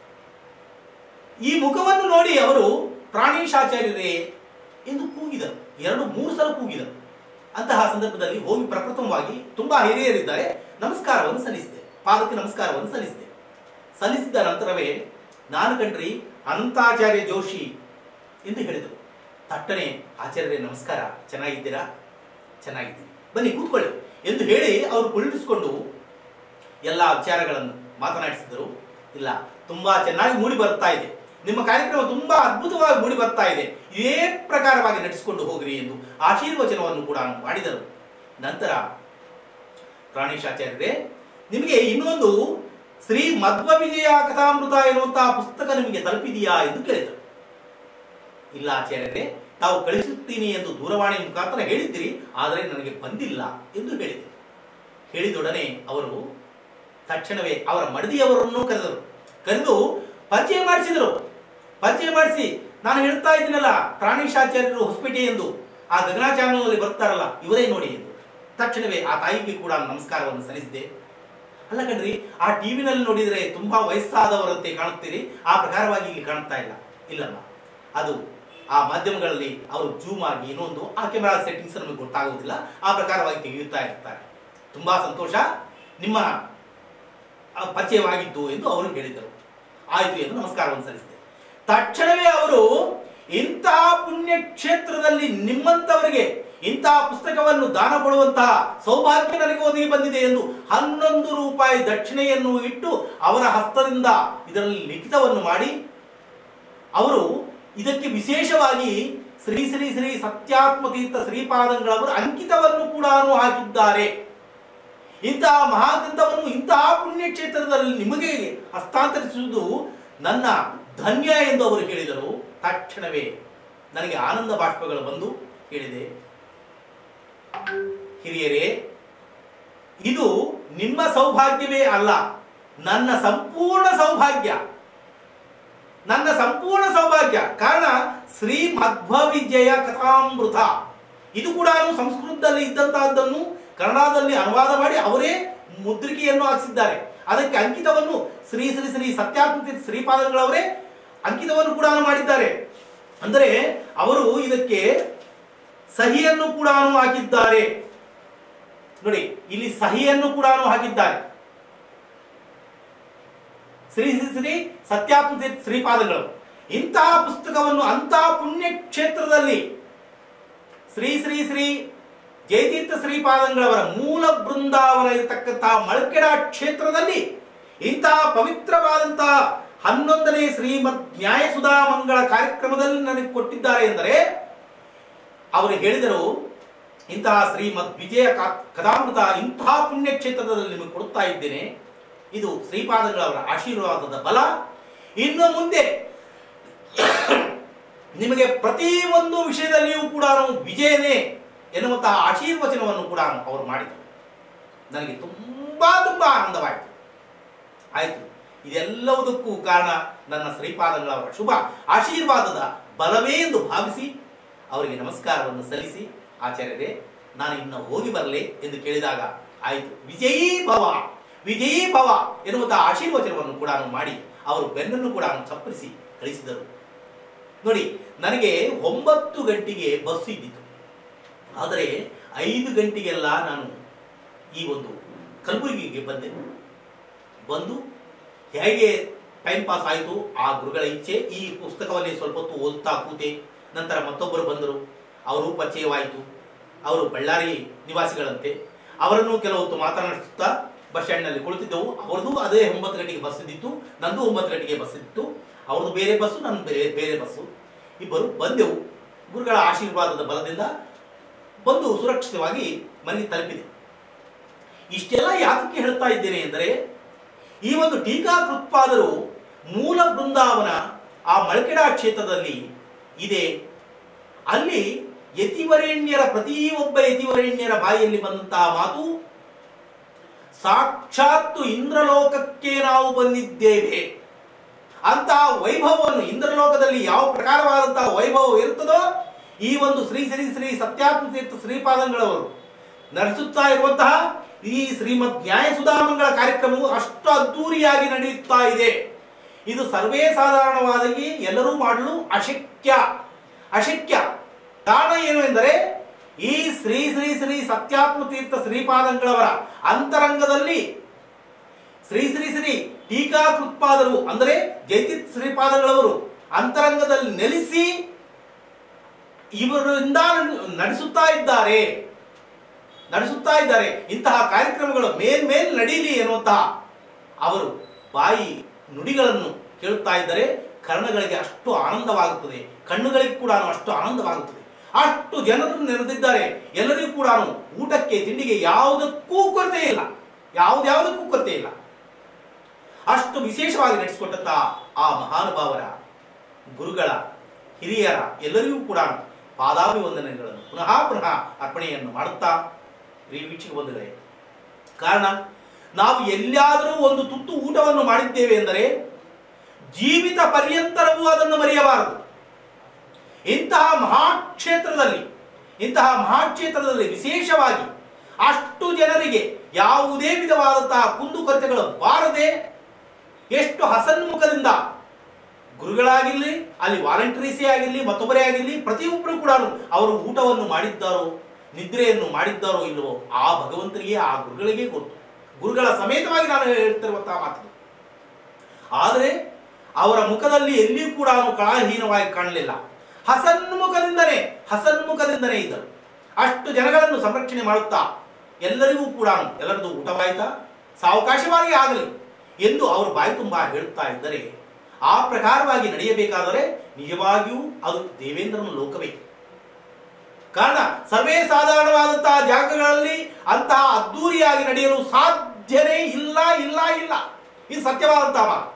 ಈ ಮುಖವನ್ನು ನೋಡಿ ಅವರು ಪ್ರಾಣೇಶಾಚಾರ್ಯರೇ ಎಂದು ಕೂಗಿದರು ಎರಡು ಮೂರು ಸಲ ಕೂಗಿದರು ಅಂತಹ ಸಂದರ್ಭದಲ್ಲಿ ಹೋಗಿ ಪ್ರಪ್ರಥಮವಾಗಿ ತುಂಬಾ ಹಿರಿಯರಿದ್ದಾರೆ ನಮಸ್ಕಾರವನ್ನು ಸಲ್ಲಿಸಿದೆ ಪಾದಕ್ಕೆ ನಮಸ್ಕಾರವನ್ನು ಸಲ್ಲಿಸಿದೆ ಸಲ್ಲಿಸಿದ ನಂತರವೇ ನಾನು ಕಂಡ್ರಿ ಅನಂತಾಚಾರ್ಯ ಜೋಶಿ ಎಂದು ಹೇಳಿದರು ತಟ್ಟನೆ ಆಚಾರ್ಯರೇ ನಮಸ್ಕಾರ ಚೆನ್ನಾಗಿದ್ದೀರಾ ಚೆನ್ನಾಗಿದ್ದೀನಿ ಬನ್ನಿ ಕೂತ್ಕೊಳ್ಳಿ ಎಂದು ಹೇಳಿ ಅವರು ಕುಳ್ಳಿರಿಸಿಕೊಂಡು ಎಲ್ಲ ವಿಚಾರಗಳನ್ನು ಮಾತನಾಡಿಸಿದರು ಇಲ್ಲ ತುಂಬಾ ಚೆನ್ನಾಗಿ ಮೂಡಿ ಬರ್ತಾ ಇದೆ ನಿಮ್ಮ ಕಾರ್ಯಕ್ರಮ ತುಂಬಾ ಅದ್ಭುತವಾಗಿ ಮೂಡಿ ಬರ್ತಾ ಇದೆ ಇದೇ ಪ್ರಕಾರವಾಗಿ ನಡೆಸಿಕೊಂಡು ಹೋಗ್ರಿ ಎಂದು ಆಶೀರ್ವಚನವನ್ನು ಕೂಡ ಮಾಡಿದರು ನಂತರ ಪ್ರಾಣೇಶಾಚಾರ್ಯರೇ ನಿಮಗೆ ಇನ್ನೊಂದು ಶ್ರೀ ಮಧ್ವ ವಿಜಯ ಕಥಾಮೃತ ಎನ್ನುವಂತಹ ಪುಸ್ತಕ ನಿಮಗೆ ತಲುಪಿದೆಯಾ ಎಂದು ಕೇಳಿದರು ಇಲ್ಲ ಆಚಾರ್ಯರೇ ತಾವು ಕಳಿಸುತ್ತೀನಿ ಎಂದು ದೂರವಾಣಿ ಮುಖಾಂತರ ಹೇಳಿದ್ದೀರಿ ಆದರೆ ನನಗೆ ಬಂದಿಲ್ಲ ಎಂದು ಹೇಳಿದರು ಹೇಳಿದೊಡನೆ ಅವರು ತಕ್ಷಣವೇ ಅವರ ಮಡದಿಯವರನ್ನು ಕರೆದರು ಕರೆದು ಪರಿಚಯ ಮಾಡಿಸಿದರು ಪರಿಚಯ ಮಾಡಿಸಿ ನಾನು ಹೇಳ್ತಾ ಇದ್ದೀನಲ್ಲ ಪ್ರಾಣೇಶಾಚಾರ್ಯರು ಹೊಸಪೇಟೆ ಎಂದು ಆ ಗಗನ ಚಾನಲ್ನಲ್ಲಿ ಬರ್ತಾರಲ್ಲ ಇವರೇ ನೋಡಿ ಎಂದು ತಕ್ಷಣವೇ ಆ ತಾಯಿಗೆ ಕೂಡ ನಮಸ್ಕಾರವನ್ನು ಸಲ್ಲಿಸಿದೆ ಅಲ್ಲ ಕಣ್ರಿ ಆ ಟಿವಿನಲ್ಲಿ ನೋಡಿದರೆ ತುಂಬಾ ವಯಸ್ಸಾದವರಂತೆ ಕಾಣುತ್ತೀರಿ ಆ ಪ್ರಕಾರವಾಗಿ ಇಲ್ಲಿ ಕಾಣ್ತಾ ಇಲ್ಲ ಇಲ್ಲಮ್ಮ ಅದು ಆ ಮಾಧ್ಯಮಗಳಲ್ಲಿ ಅವರು ಜೂಮ್ ಆಗಿ ಇನ್ನೊಂದು ಆ ಕೆಮೆರಾ ಸೆಟ್ಟಿಂಗ್ಸ್ ನಮಗೆ ಗೊತ್ತಾಗುವುದಿಲ್ಲ ಆ ಪ್ರಕಾರವಾಗಿ ತೆಗೆಯುತ್ತಾ ಇರ್ತಾರೆ ತುಂಬಾ ಸಂತೋಷ ನಿಮ್ಮ ಆ, ಪರಿಚಯವಾಗಿದ್ದು ಎಂದು ಅವರು ಹೇಳಿದರು ಆಯಿತು ಎಂದು ನಮಸ್ಕಾರವನ್ನು ಸಲ್ಲಿಸಿದೆ ತಕ್ಷಣವೇ ಅವರು ಇಂತಹ ಪುಣ್ಯ ಕ್ಷೇತ್ರದಲ್ಲಿ ನಿಮ್ಮಂತವರಿಗೆ ಇಂತಹ ಪುಸ್ತಕವನ್ನು ದಾನ ಕೊಡುವಂತಹ ಸೌಭಾಗ್ಯ ನನಗೆ ಒದಗಿ ಬಂದಿದೆ ಎಂದು ಹನ್ನೊಂದು ರೂಪಾಯಿ ದಕ್ಷಿಣೆಯನ್ನು ಇಟ್ಟು ಅವರ ಹಸ್ತದಿಂದ ಇದರಲ್ಲಿ ಲಿಖಿತವನ್ನು ಮಾಡಿ ಅವರು ಇದಕ್ಕೆ ವಿಶೇಷವಾಗಿ ಶ್ರೀ ಶ್ರೀ ಶ್ರೀ ಸತ್ಯಾತ್ಮತೀರ್ಥ ಶ್ರೀಪಾದಂಗಳವರು ಅಂಕಿತವನ್ನು ಕೂಡ ಹಾಕಿದ್ದಾರೆ ಇಂತಹ ಮಹಾಗ್ರಂಥವನ್ನು ಇಂತಹ ಪುಣ್ಯ ಕ್ಷೇತ್ರದಲ್ಲಿ ನಿಮಗೆ ಹಸ್ತಾಂತರಿಸುವುದು ನನ್ನ ಧನ್ಯ ಎಂದು ಅವರು ಹೇಳಿದರು ತಕ್ಷಣವೇ ನನಗೆ ಆನಂದ ಬಾಷ್ಪಗಳು ಬಂದು ಹೇಳಿದೆ ಹಿರಿಯರೇ ಇದು ನಿಮ್ಮ ಸೌಭಾಗ್ಯವೇ ಅಲ್ಲ ನನ್ನ ಸಂಪೂರ್ಣ ಸೌಭಾಗ್ಯ ನನ್ನ ಸಂಪೂರ್ಣ ಸೌಭಾಗ್ಯ ಕಾರಣ ಶ್ರೀ ಮಧ್ವ ವಿಜಯ ಕಥಾಮೃತ ಇದು ಕೂಡ ಸಂಸ್ಕೃತದಲ್ಲಿ ಇದ್ದಂತಹದ್ದನ್ನು ಕನ್ನಡದಲ್ಲಿ ಅನುವಾದ ಮಾಡಿ ಅವರೇ ಮುದ್ರಿಕೆಯನ್ನು ಹಾಕಿಸಿದ್ದಾರೆ ಅದಕ್ಕೆ ಅಂಕಿತವನ್ನು ಶ್ರೀ ಶ್ರೀ ಶ್ರೀ ಸತ್ಯಾತ್ಮ ಶ್ರೀಪಾದಂಗಳವರೇ ಅಂಕಿತವನ್ನು ಕೂಡ ಮಾಡಿದ್ದಾರೆ ಅಂದರೆ ಅವರು ಇದಕ್ಕೆ ಸಹಿಯನ್ನು ಕೂಡ ಹಾಕಿದ್ದಾರೆ ನೋಡಿ ಇಲ್ಲಿ ಸಹಿಯನ್ನು ಕೂಡ ಹಾಕಿದ್ದಾರೆ ಶ್ರೀ ಶ್ರೀ ಶ್ರೀ ಸತ್ಯಾತ್ಮ ಶ್ರೀಪಾದಗಳು ಇಂತಹ ಪುಸ್ತಕವನ್ನು ಅಂತಹ ಪುಣ್ಯ ಕ್ಷೇತ್ರದಲ್ಲಿ ಶ್ರೀ ಶ್ರೀ ಶ್ರೀ ಜಯತೀರ್ಥ ಶ್ರೀಪಾದಂಗಳವರ ಮೂಲ ಬೃಂದಾವನ ಇರತಕ್ಕಂತಹ ಮಳಕೆಡ ಕ್ಷೇತ್ರದಲ್ಲಿ ಇಂತಹ ಪವಿತ್ರವಾದಂತಹ ಹನ್ನೊಂದನೇ ಶ್ರೀಮದ್ ನ್ಯಾಯಸುಧಾ ಮಂಗಳ ಕಾರ್ಯಕ್ರಮದಲ್ಲಿ ನನಗೆ ಕೊಟ್ಟಿದ್ದಾರೆ ಎಂದರೆ ಅವರು ಹೇಳಿದರು ಇಂತಹ ಶ್ರೀಮದ್ ವಿಜಯ ಕ- ಕಥಾಮೃತ ಇಂತಹ ಪುಣ್ಯ ಕ್ಷೇತ್ರದಲ್ಲಿ ನಿಮಗೆ ಕೊಡ್ತಾ ಇದ್ದೇನೆ ಇದು ಶ್ರೀಪಾದಗಳವರ ಆಶೀರ್ವಾದದ ಬಲ ಇನ್ನು ಮುಂದೆ ನಿಮಗೆ ಪ್ರತಿ ಒಂದು ವಿಷಯದಲ್ಲಿಯೂ ಕೂಡ ನಾವು ವಿಜಯನೇ ಎನ್ನುವಂತಹ ಆಶೀರ್ವಚನವನ್ನು ಕೂಡ ಅವರು ಮಾಡಿದರು ನನಗೆ ತುಂಬಾ ತುಂಬಾ ಆನಂದವಾಯಿತು ಆಯಿತು ಇದೆಲ್ಲವುದಕ್ಕೂ ಕಾರಣ ನನ್ನ ಶ್ರೀಪಾದಗಳವರ ಶುಭ ಆಶೀರ್ವಾದದ ಬಲವೇ ಎಂದು ಭಾವಿಸಿ ಅವರಿಗೆ ನಮಸ್ಕಾರವನ್ನು ಸಲ್ಲಿಸಿ ಆಚಾರ್ಯರೇ ನಾನು ಇನ್ನು ಹೋಗಿ ಬರಲೇ ಎಂದು ಕೇಳಿದಾಗ ಆಯಿತು ವಿಜಯೀ ಭವ ವಿಜಯೀ ಭವ ಎನ್ನುವಂತಹ ಆಶೀರ್ವಚನವನ್ನು ಕೂಡ ಮಾಡಿ ಅವರು ಬೆನ್ನನ್ನು ಕೂಡ ಚಪ್ಪರಿಸಿ ಕಳಿಸಿದರು ನೋಡಿ ನನಗೆ ಒಂಬತ್ತು ಗಂಟೆಗೆ ಬಸ್ ಇದ್ದಿತ್ತು ಆದರೆ ಐದು ಗಂಟೆಗೆಲ್ಲ ನಾನು ಈ ಒಂದು ಕಲಬುರಗಿಗೆ ಬಂದೆ ಬಂದು ಹೇಗೆ ಟೈಮ್ ಪಾಸ್ ಆಯಿತು ಆ ಗುರುಗಳ ಇಚ್ಛೆ ಈ ಪುಸ್ತಕವನ್ನೇ ಸ್ವಲ್ಪ ಹೊತ್ತು ಓದ್ತಾ ಕೂತೆ ನಂತರ ಮತ್ತೊಬ್ಬರು ಬಂದರು ಅವರು ಪರಿಚಯವಾಯಿತು ಅವರು ಬಳ್ಳಾರಿ ನಿವಾಸಿಗಳಂತೆ ಅವರನ್ನು ಕೆಲವು ಹೊತ್ತು ಮಾತನಾಡಿಸುತ್ತಾ ಬಸ್ ಸ್ಟ್ಯಾಂಡ್ನಲ್ಲಿ ಕುಳಿತಿದ್ದೆವು ಅವ್ರದ್ದು ಅದೇ ಒಂಬತ್ತು ಗಂಟೆಗೆ ಬಸ್ ಇದ್ದಿತ್ತು ನಂದು ಒಂಬತ್ತು ಗಂಟೆಗೆ ಬಸ್ ಇತ್ತು ಅವ್ರದ್ದು ಬೇರೆ ಬಸ್ಸು ನನ್ನ ಬೇರೆ ಬೇರೆ ಬಸ್ಸು ಇಬ್ಬರು ಬಂದೆವು ಗುರುಗಳ ಆಶೀರ್ವಾದದ ಬಲದಿಂದ ಬಂದು ಸುರಕ್ಷಿತವಾಗಿ ಮನೆಗೆ ತಲುಪಿದೆ ಇಷ್ಟೆಲ್ಲ ಯಾತಕ್ಕೆ ಹೇಳ್ತಾ ಇದ್ದೇನೆ ಎಂದರೆ ಈ ಒಂದು ಟೀಕಾಕೃತ್ಪಾದರು ಮೂಲ ಬೃಂದಾವನ ಆ ಮಳಕೆಡ ಕ್ಷೇತ್ರದಲ್ಲಿ ಇದೆ ಅಲ್ಲಿ ಯತಿವರೇಣ್ಯರ ಪ್ರತಿಯೊಬ್ಬ ಯತಿವರೇಣ್ಯರ ಬಾಯಲ್ಲಿ ಬಂದಂತಹ ಮಾತು ಸಾಕ್ಷಾತ್ತು ಇಂದ್ರಲೋಕಕ್ಕೆ ನಾವು ಬಂದಿದ್ದೇವೆ ಅಂತಹ ವೈಭವವನ್ನು ಇಂದ್ರಲೋಕದಲ್ಲಿ ಯಾವ ಪ್ರಕಾರವಾದಂತಹ ವೈಭವ ಇರುತ್ತದೋ ಈ ಒಂದು ಶ್ರೀ ಶ್ರೀ ಶ್ರೀ ಸತ್ಯಾತ್ಮ ತೀರ್ಥ ಶ್ರೀಪಾದಂಗಳವರು ನಡೆಸುತ್ತಾ ಇರುವಂತಹ ಈ ಶ್ರೀಮದ್ ನ್ಯಾಯ ಸುಧಾಮಂಗಳ ಕಾರ್ಯಕ್ರಮವು ಅಷ್ಟು ಅದ್ದೂರಿಯಾಗಿ ನಡೆಯುತ್ತಾ ಇದೆ ಇದು ಸರ್ವೇ ಸಾಧಾರಣವಾಗಿ ಎಲ್ಲರೂ ಮಾಡಲು ಅಶಕ್ಯ ಅಶಕ್ಯ ಕಾರಣ ಏನು ಎಂದರೆ ಈ ಶ್ರೀ ಶ್ರೀ ಶ್ರೀ ಸತ್ಯಾತ್ಮ ತೀರ್ಥ ಶ್ರೀಪಾದಂಗಳವರ ಅಂತರಂಗದಲ್ಲಿ ಶ್ರೀ ಶ್ರೀ ಶ್ರೀ ಟೀಕಾಕೃತ್ಪಾದರು ಅಂದರೆ ಜಯತೀರ್ಥ ಶ್ರೀಪಾದಗಳವರು ಅಂತರಂಗದಲ್ಲಿ ನೆಲೆಸಿ ಇವರಿಂದ ನಡೆಸುತ್ತಾ ಇದ್ದಾರೆ ನಡೆಸುತ್ತಾ ಇದ್ದಾರೆ ಇಂತಹ ಕಾರ್ಯಕ್ರಮಗಳು ಮೇಲ್ ಮೇಲ್ ನಡೀಲಿ ಎನ್ನುವಂತಹ ಅವರು ಬಾಯಿ ನುಡಿಗಳನ್ನು ಕೇಳುತ್ತಾ ಇದ್ದರೆ ಕರ್ಣಗಳಿಗೆ ಅಷ್ಟು ಆನಂದವಾಗುತ್ತದೆ ಕಣ್ಣುಗಳಿಗೆ ಕೂಡ ಅಷ್ಟು ಆನಂದವಾಗುತ್ತದೆ ಅಷ್ಟು ಜನರು ನೆರೆದಿದ್ದಾರೆ ಎಲ್ಲರಿಗೂ ಕೂಡ ಊಟಕ್ಕೆ ತಿಂಡಿಗೆ ಯಾವುದಕ್ಕೂ ಕೊರತೆ ಇಲ್ಲ ಯಾವುದ್ಯಾವುದಕ್ಕೂ ಕೊರತೆ ಇಲ್ಲ ಅಷ್ಟು ವಿಶೇಷವಾಗಿ ನಡೆಸಿಕೊಟ್ಟಂತ ಆ ಮಹಾನುಭಾವರ ಗುರುಗಳ ಹಿರಿಯರ ಎಲ್ಲರಿಗೂ ಕೂಡ ಪಾದಾಭಿವಂದನೆಗಳನ್ನು ಪುನಃ ಪುನಃ ಅರ್ಪಣೆಯನ್ನು ಮಾಡುತ್ತಾ ಪ್ರಿಯ ವೀಕ್ಷಕ ಬಂಧುಗಳೇ ಕಾರಣ ನಾವು ಎಲ್ಲಿಯಾದರೂ ಒಂದು ತುತ್ತು ಊಟವನ್ನು ಮಾಡಿದ್ದೇವೆ ಎಂದರೆ ಜೀವಿತ ಪರ್ಯಂತರವೂ ಅದನ್ನು ಮರೆಯಬಾರದು ಇಂತಹ ಮಹಾಕ್ಷೇತ್ರದಲ್ಲಿ ಇಂತಹ ಮಹಾಕ್ಷೇತ್ರದಲ್ಲಿ ವಿಶೇಷವಾಗಿ ಅಷ್ಟು ಜನರಿಗೆ ಯಾವುದೇ ವಿಧವಾದಂತಹ ಕುಂದುಕೊರತೆಗಳು ಬಾರದೆ ಎಷ್ಟು ಹಸನ್ಮುಖದಿಂದ ಗುರುಗಳಾಗಿರಲಿ ಅಲ್ಲಿ ವಾಲಂಟರೀಸೇ ಆಗಿರಲಿ ಮತ್ತೊಬ್ಬರೇ ಆಗಿರಲಿ ಪ್ರತಿಯೊಬ್ಬರು ಕೂಡ ಅವರು ಊಟವನ್ನು ಮಾಡಿದ್ದಾರೋ ನಿದ್ರೆಯನ್ನು ಮಾಡಿದ್ದಾರೋ ಇಲ್ಲವೋ ಆ ಭಗವಂತನಿಗೆ ಆ ಗುರುಗಳಿಗೆ ಗೊತ್ತು ಗುರುಗಳ ಸಮೇತವಾಗಿ ನಾನು ಹೇಳ್ತಿರುವಂತಹ ಮಾತು ಆದರೆ ಅವರ ಮುಖದಲ್ಲಿ ಎಲ್ಲಿಯೂ ಕೂಡ ಕಳಾಹೀನವಾಗಿ ಕಾಣಲಿಲ್ಲ ಹಸನ್ಮುಖದಿಂದನೇ ಹಸನ್ಮುಖದಿಂದನೇ ಇದ್ದರು ಅಷ್ಟು ಜನಗಳನ್ನು ಸಂರಕ್ಷಣೆ ಮಾಡುತ್ತಾ ಎಲ್ಲರಿಗೂ ಕೂಡ ಎಲ್ಲರದು ಊಟವಾಯಿತಾ ಸಾವಕಾಶವಾಗಿ ಆಗಲಿ ಎಂದು ಅವರು ಬಾಯಿ ತುಂಬಾ ಹೇಳುತ್ತಾ ಇದ್ದರೆ ಆ ಪ್ರಕಾರವಾಗಿ ನಡೆಯಬೇಕಾದರೆ ನಿಜವಾಗಿಯೂ ಅದು ದೇವೇಂದ್ರನ ಲೋಕವೇ ಕಾರಣ ಸರ್ವೇ ಸಾಧಾರಣವಾದಂತಹ ಜಾಗಗಳಲ್ಲಿ ಅಂತಹ ಅದ್ದೂರಿಯಾಗಿ ನಡೆಯಲು ಸಾಧ್ಯವೇ ಇಲ್ಲ ಇಲ್ಲ ಇಲ್ಲ ಇದು ಸತ್ಯವಾದಂತಹ ಮಾತು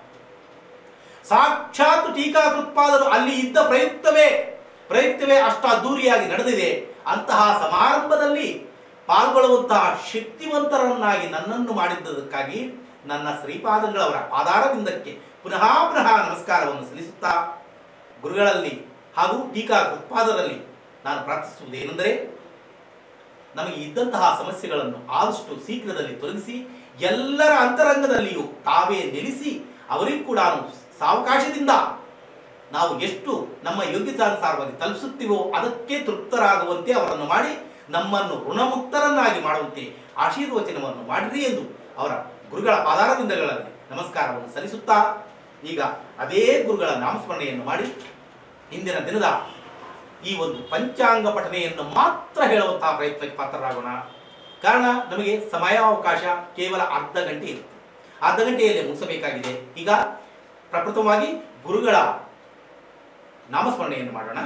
ಸಾಕ್ಷಾತ್ ಟೀಕಾಕೃತ್ಪಾದರು ಅಲ್ಲಿ ಇದ್ದ ಪ್ರಯುಕ್ತವೇ ಪ್ರಯುಕ್ತವೇ ಅಷ್ಟು ಅದ್ದೂರಿಯಾಗಿ ನಡೆದಿದೆ ಅಂತಹ ಸಮಾರಂಭದಲ್ಲಿ ಪಾಲ್ಗೊಳ್ಳುವಂತಹ ಶಕ್ತಿವಂತರನ್ನಾಗಿ ನನ್ನನ್ನು ಮಾಡಿದ್ದದಕ್ಕಾಗಿ ನನ್ನ ಶ್ರೀಪಾದಗಳವರ ಪಾದಾರವಿಂದಕ್ಕೆ ಪುನಃ ಪುನಃ ನಮಸ್ಕಾರವನ್ನು ಸಲ್ಲಿಸುತ್ತಾ ಗುರುಗಳಲ್ಲಿ ಹಾಗೂ ಟೀಕಾಕೃತ್ಪಾದರಲ್ಲಿ ನಾನು ಪ್ರಾರ್ಥಿಸುವುದೇನೆಂದರೆ ನಮಗೆ ಇದ್ದಂತಹ ಸಮಸ್ಯೆಗಳನ್ನು ಆದಷ್ಟು ಶೀಘ್ರದಲ್ಲಿ ತೊಲಗಿಸಿ ಎಲ್ಲರ ಅಂತರಂಗದಲ್ಲಿಯೂ ತಾವೇ ನೆಲೆಸಿ ಅವರಿಗೂ ಕೂಡ ಸಾವಕಾಶದಿಂದ ನಾವು ಎಷ್ಟು ನಮ್ಮ ಯೋಗ್ಯತಾನುಸಾರವಾಗಿ ತಲುಪಿಸುತ್ತೀವೋ ಅದಕ್ಕೆ ತೃಪ್ತರಾಗುವಂತೆ ಅವರನ್ನು ಮಾಡಿ ನಮ್ಮನ್ನು ಋಣಮುಕ್ತರನ್ನಾಗಿ ಮಾಡುವಂತೆ ಆಶೀರ್ವಚನವನ್ನು ಮಾಡಿರಿ ಎಂದು ಅವರ ಗುರುಗಳ ಪಾದಾರದಿಂದಗಳಲ್ಲಿ ನಮಸ್ಕಾರವನ್ನು ಸಲ್ಲಿಸುತ್ತಾ ಈಗ ಅದೇ ಗುರುಗಳ ನಾಮಸ್ಮರಣೆಯನ್ನು ಮಾಡಿ ಇಂದಿನ ದಿನದ ಈ ಒಂದು ಪಂಚಾಂಗ ಪಠನೆಯನ್ನು ಮಾತ್ರ ಹೇಳುವಂತಹ ಪ್ರಯತ್ನಕ್ಕೆ ಪಾತ್ರರಾಗೋಣ ಕಾರಣ ನಮಗೆ ಸಮಯಾವಕಾಶ ಕೇವಲ ಅರ್ಧ ಗಂಟೆ ಇರುತ್ತೆ ಅರ್ಧ ಗಂಟೆಯಲ್ಲಿ ಮುಗಿಸಬೇಕಾಗಿದೆ ಈಗ ಪ್ರಪ್ರಥಮವಾಗಿ ಗುರುಗಳ ನಾಮಸ್ಮರಣೆಯನ್ನು ಮಾಡೋಣ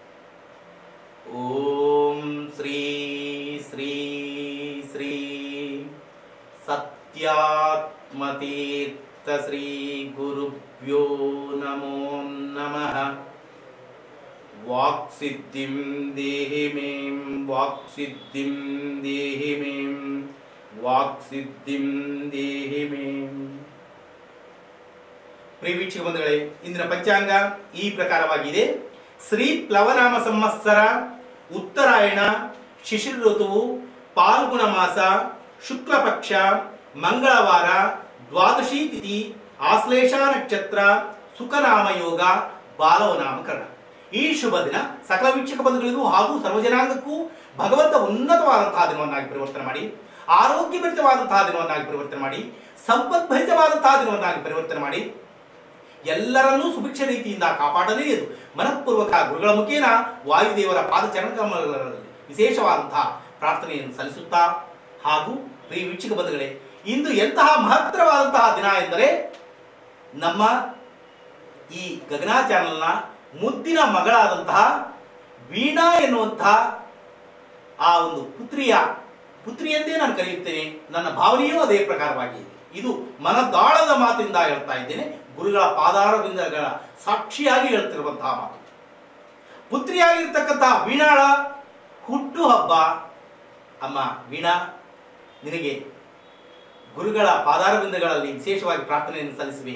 ಓಂ ಶ್ರೀ ಶ್ರೀ ಶ್ರೀ ಸತ್ಯಾತ್ಮತೀರ್ಥ ಶ್ರೀ ಗುರುಭ್ಯೋ ನಮೋ ನಮಃ ವಾಕ್ಸಿದ್ಧಿಂ ದೇಹಿ ಮೇಂ ವಾಕ್ಸಿದ್ಧಿಂ ದೇಹಿ ಮೇಂ ವಾಕ್ಸಿದ್ಧಿಂ ದೇಹಿ ಮೇಂ ಪ್ರಿಯ ವೀಕ್ಷಕ ಬಂಧುಗಳೇ ಇಂದಿನ ಪಂಚಾಂಗ ಈ ಪ್ರಕಾರವಾಗಿದೆ ಶ್ರೀ ಪ್ಲವನಾಮ ಸಂವತ್ಸರ ಉತ್ತರಾಯಣ ಶಿಶಿರ ಋತುವು ಪಾಲ್ಗುಣ ಮಾಸ ಶುಕ್ಲ ಪಕ್ಷ ಮಂಗಳವಾರ ದ್ವಾದಶಿ ತಿಥಿ ಆಶ್ಲೇಷ ನಕ್ಷತ್ರ ಸುಖನಾಮ ಯೋಗ ಬಾಲವ ನಾಮಕರಣ ಈ ಶುಭ ದಿನ ಸಕಲ ವೀಕ್ಷಕ ಬಂಧುಗಳಿಗೂ ಹಾಗೂ ಸರ್ವಜನಾಂಗಕ್ಕೂ ಭಗವಂತ ಉನ್ನತವಾದಂತಹ ದಿನವನ್ನಾಗಿ ಪರಿವರ್ತನೆ ಮಾಡಿ ಆರೋಗ್ಯಭರಿತವಾದಂತಹ ದಿನವನ್ನಾಗಿ ಪರಿವರ್ತನೆ ಮಾಡಿ ಸಂಪದ್ಭರಿತವಾದಂತಹ ದಿನವನ್ನಾಗಿ ಪರಿವರ್ತನೆ ಮಾಡಿ ಎಲ್ಲರನ್ನೂ ಸುಭಿಕ್ಷ ರೀತಿಯಿಂದ ಕಾಪಾಡಲೇ ಎಂದು ಮನಃಪೂರ್ವಕ ಗುರುಗಳ ಮುಖೇನ ವಾಯುದೇವರ ಪಾದಚರಣಕಮಲಗಳಲ್ಲಿ ವಿಶೇಷವಾದಂತಹ ಪ್ರಾರ್ಥನೆಯನ್ನು ಸಲ್ಲಿಸುತ್ತಾ ಹಾಗೂ ಪ್ರಿಯ ವೀಕ್ಷಕ ಬಂಧುಗಳೇ ಇಂದು ಎಂತಹ ಮಹತ್ತರವಾದಂತಹ ದಿನ ಎಂದರೆ ನಮ್ಮ ಈ ಗಗನ ಚಾನೆಲ್ನ ಮುದ್ದಿನ ಮಗಳಾದಂತಹ ವೀಣಾ ಎನ್ನುವಂತಹ ಆ ಒಂದು ಪುತ್ರಿಯ ಪುತ್ರಿ ಎಂದೇ ನಾನು ಕರೆಯುತ್ತೇನೆ ನನ್ನ ಭಾವನೆಯೂ ಅದೇ ಪ್ರಕಾರವಾಗಿದೆ ಇದು ಮನದಾಳದ ಮಾತಿಂದ ಹೇಳ್ತಾ ಇದ್ದೇನೆ ಗುರುಗಳ ಪಾದಾರವಿಂದಗಳ ಸಾಕ್ಷಿಯಾಗಿ ಹೇಳ್ತಿರುವಂತಹ ಮಾತು ಪುತ್ರಿಯಾಗಿರ್ತಕ್ಕಂತಹ ವೀಣಾಳ ಹುಟ್ಟು ಹಬ್ಬ ಅಮ್ಮ ವೀಣಾ ನಿನಗೆ ಗುರುಗಳ ಪಾದಾರವಿಂದಗಳಲ್ಲಿ ವಿಶೇಷವಾಗಿ ಪ್ರಾರ್ಥನೆಯನ್ನು ಸಲ್ಲಿಸುವೆ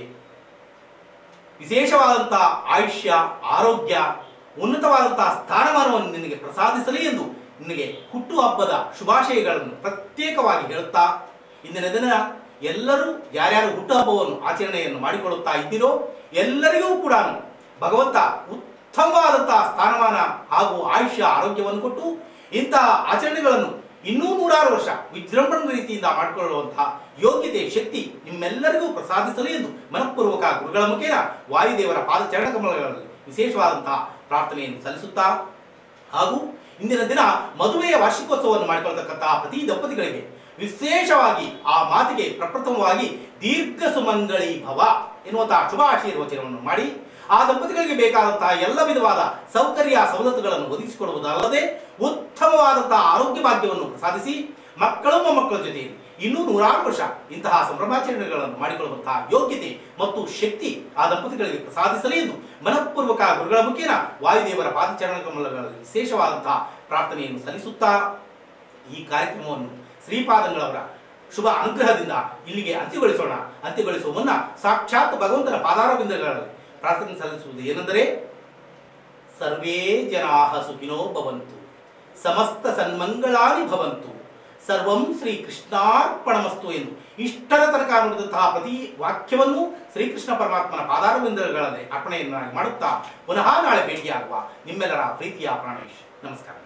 ವಿಶೇಷವಾದಂತಹ ಆಯುಷ್ಯ ಆರೋಗ್ಯ ಉನ್ನತವಾದಂತಹ ಸ್ಥಾನಮಾನವನ್ನು ನಿನಗೆ ಪ್ರಸಾದಿಸಲಿ ಎಂದು ನಿನಗೆ ಹುಟ್ಟು ಹಬ್ಬದ ಶುಭಾಶಯಗಳನ್ನು ಪ್ರತ್ಯೇಕವಾಗಿ ಹೇಳುತ್ತಾ ಇಂದಿನ ದಿನ ಎಲ್ಲರೂ ಯಾರ್ಯಾರು ಹುಟ್ಟುಹಬ್ಬವನ್ನು ಆಚರಣೆಯನ್ನು ಮಾಡಿಕೊಳ್ಳುತ್ತಾ ಇದ್ದೀರೋ ಎಲ್ಲರಿಗೂ ಕೂಡ ಭಗವಂತ ಉತ್ತಮವಾದಂತಹ ಸ್ಥಾನಮಾನ ಹಾಗೂ ಆಯುಷ್ಯ ಆರೋಗ್ಯವನ್ನು ಕೊಟ್ಟು ಇಂತಹ ಆಚರಣೆಗಳನ್ನು ಇನ್ನೂ ನೂರಾರು ವರ್ಷ ವಿಜೃಂಭಣೆ ರೀತಿಯಿಂದ ಮಾಡಿಕೊಳ್ಳುವಂತಹ ಯೋಗ್ಯತೆ ಶಕ್ತಿ ನಿಮ್ಮೆಲ್ಲರಿಗೂ ಪ್ರಸಾದಿಸಲಿ ಎಂದು ಮನಃಪೂರ್ವಕ ಗುರುಗಳ ಮುಖೇನ ವಾಯುದೇವರ ಪಾದಚರಣ ಕಮಲಗಳಲ್ಲಿ ವಿಶೇಷವಾದಂತಹ ಪ್ರಾರ್ಥನೆಯನ್ನು ಸಲ್ಲಿಸುತ್ತಾ ಹಾಗೂ ಇಂದಿನ ದಿನ ಮದುವೆಯ ವಾರ್ಷಿಕೋತ್ಸವವನ್ನು ಮಾಡಿಕೊಳ್ಳತಕ್ಕಂತಹ ಪ್ರತಿ ದಂಪತಿಗಳಿಗೆ ವಿಶೇಷವಾಗಿ ಆ ಮಾತಿಗೆ ಪ್ರಪ್ರಥಮವಾಗಿ ದೀರ್ಘ ಸುಮಂಗಳಿ ಭವ ಎನ್ನುವಂತಹ ಶುಭ ಆಶೀರ್ವಚನವನ್ನು ಮಾಡಿ ಆ ದಂಪತಿಗಳಿಗೆ ಬೇಕಾದಂತಹ ಎಲ್ಲ ವಿಧವಾದ ಸೌಕರ್ಯ ಸವಲತ್ತುಗಳನ್ನು ಒದಗಿಸಿಕೊಡುವುದಲ್ಲದೆ ಉತ್ತಮವಾದಂತಹ ಆರೋಗ್ಯ ಭಾಗ್ಯವನ್ನು ಪ್ರಸಾದಿಸಿ ಮಕ್ಕಳು ಮೊಮ್ಮಕ್ಕಳ ಜೊತೆಯಲ್ಲಿ ಇನ್ನೂ ನೂರಾರು ವರ್ಷ ಇಂತಹ ಸಂಭ್ರಮಾಚರಣೆಗಳನ್ನು ಮಾಡಿಕೊಳ್ಳುವಂತಹ ಯೋಗ್ಯತೆ ಮತ್ತು ಶಕ್ತಿ ಆ ದಂಪತಿಗಳಿಗೆ ಪ್ರಸಾದಿಸಲಿ ಎಂದು ಮನಃಪೂರ್ವಕ ಗುರುಗಳ ಮುಖೇನ ವಾಯುದೇವರ ಪಾದಚರಣ ಕಮಲಗಳಲ್ಲಿ ವಿಶೇಷವಾದಂತಹ ಪ್ರಾರ್ಥನೆಯನ್ನು ಸಲ್ಲಿಸುತ್ತಾ ಈ ಕಾರ್ಯಕ್ರಮವನ್ನು ಶ್ರೀಪಾದಂಗಳವರ ಶುಭ ಅನುಗ್ರಹದಿಂದ ಇಲ್ಲಿಗೆ ಅಂತ್ಯಗೊಳಿಸೋಣ ಅಂತ್ಯಗೊಳಿಸುವ ಮುನ್ನ ಸಾಕ್ಷಾತ್ ಭಗವಂತನ ಪಾದಾರವಿಂದಗಳಲ್ಲಿ ಪ್ರಾರ್ಥನೆ ಸಲ್ಲಿಸುವುದು ಏನೆಂದರೆ ಸರ್ವೇ ಜನಾಹ ಸುಖಿನೋ ಭವಂತು ಸಮಸ್ತ ಸನ್ಮಂಗಳಾನಿ ಭವಂತು ಸರ್ವಂ ಶ್ರೀ ಕೃಷ್ಣಾರ್ಪಣಮಸ್ತು ಎಂದು ಇಷ್ಟರ ತನಕ ನುಡಿದಂತಹ ಪ್ರತಿ ವಾಕ್ಯವನ್ನು ಶ್ರೀಕೃಷ್ಣ ಪರಮಾತ್ಮನ ಪಾದಾರವಿಂದಗಳಲ್ಲಿ ಅರ್ಪಣೆಯನ್ನಾಗಿ ಮಾಡುತ್ತಾ ಪುನಃ ನಾಳೆ ಭೇಟಿಯಾಗುವ ನಿಮ್ಮೆಲ್ಲರ ಪ್ರೀತಿಯ ಪ್ರಾಣೇಶ್ ನಮಸ್ಕಾರ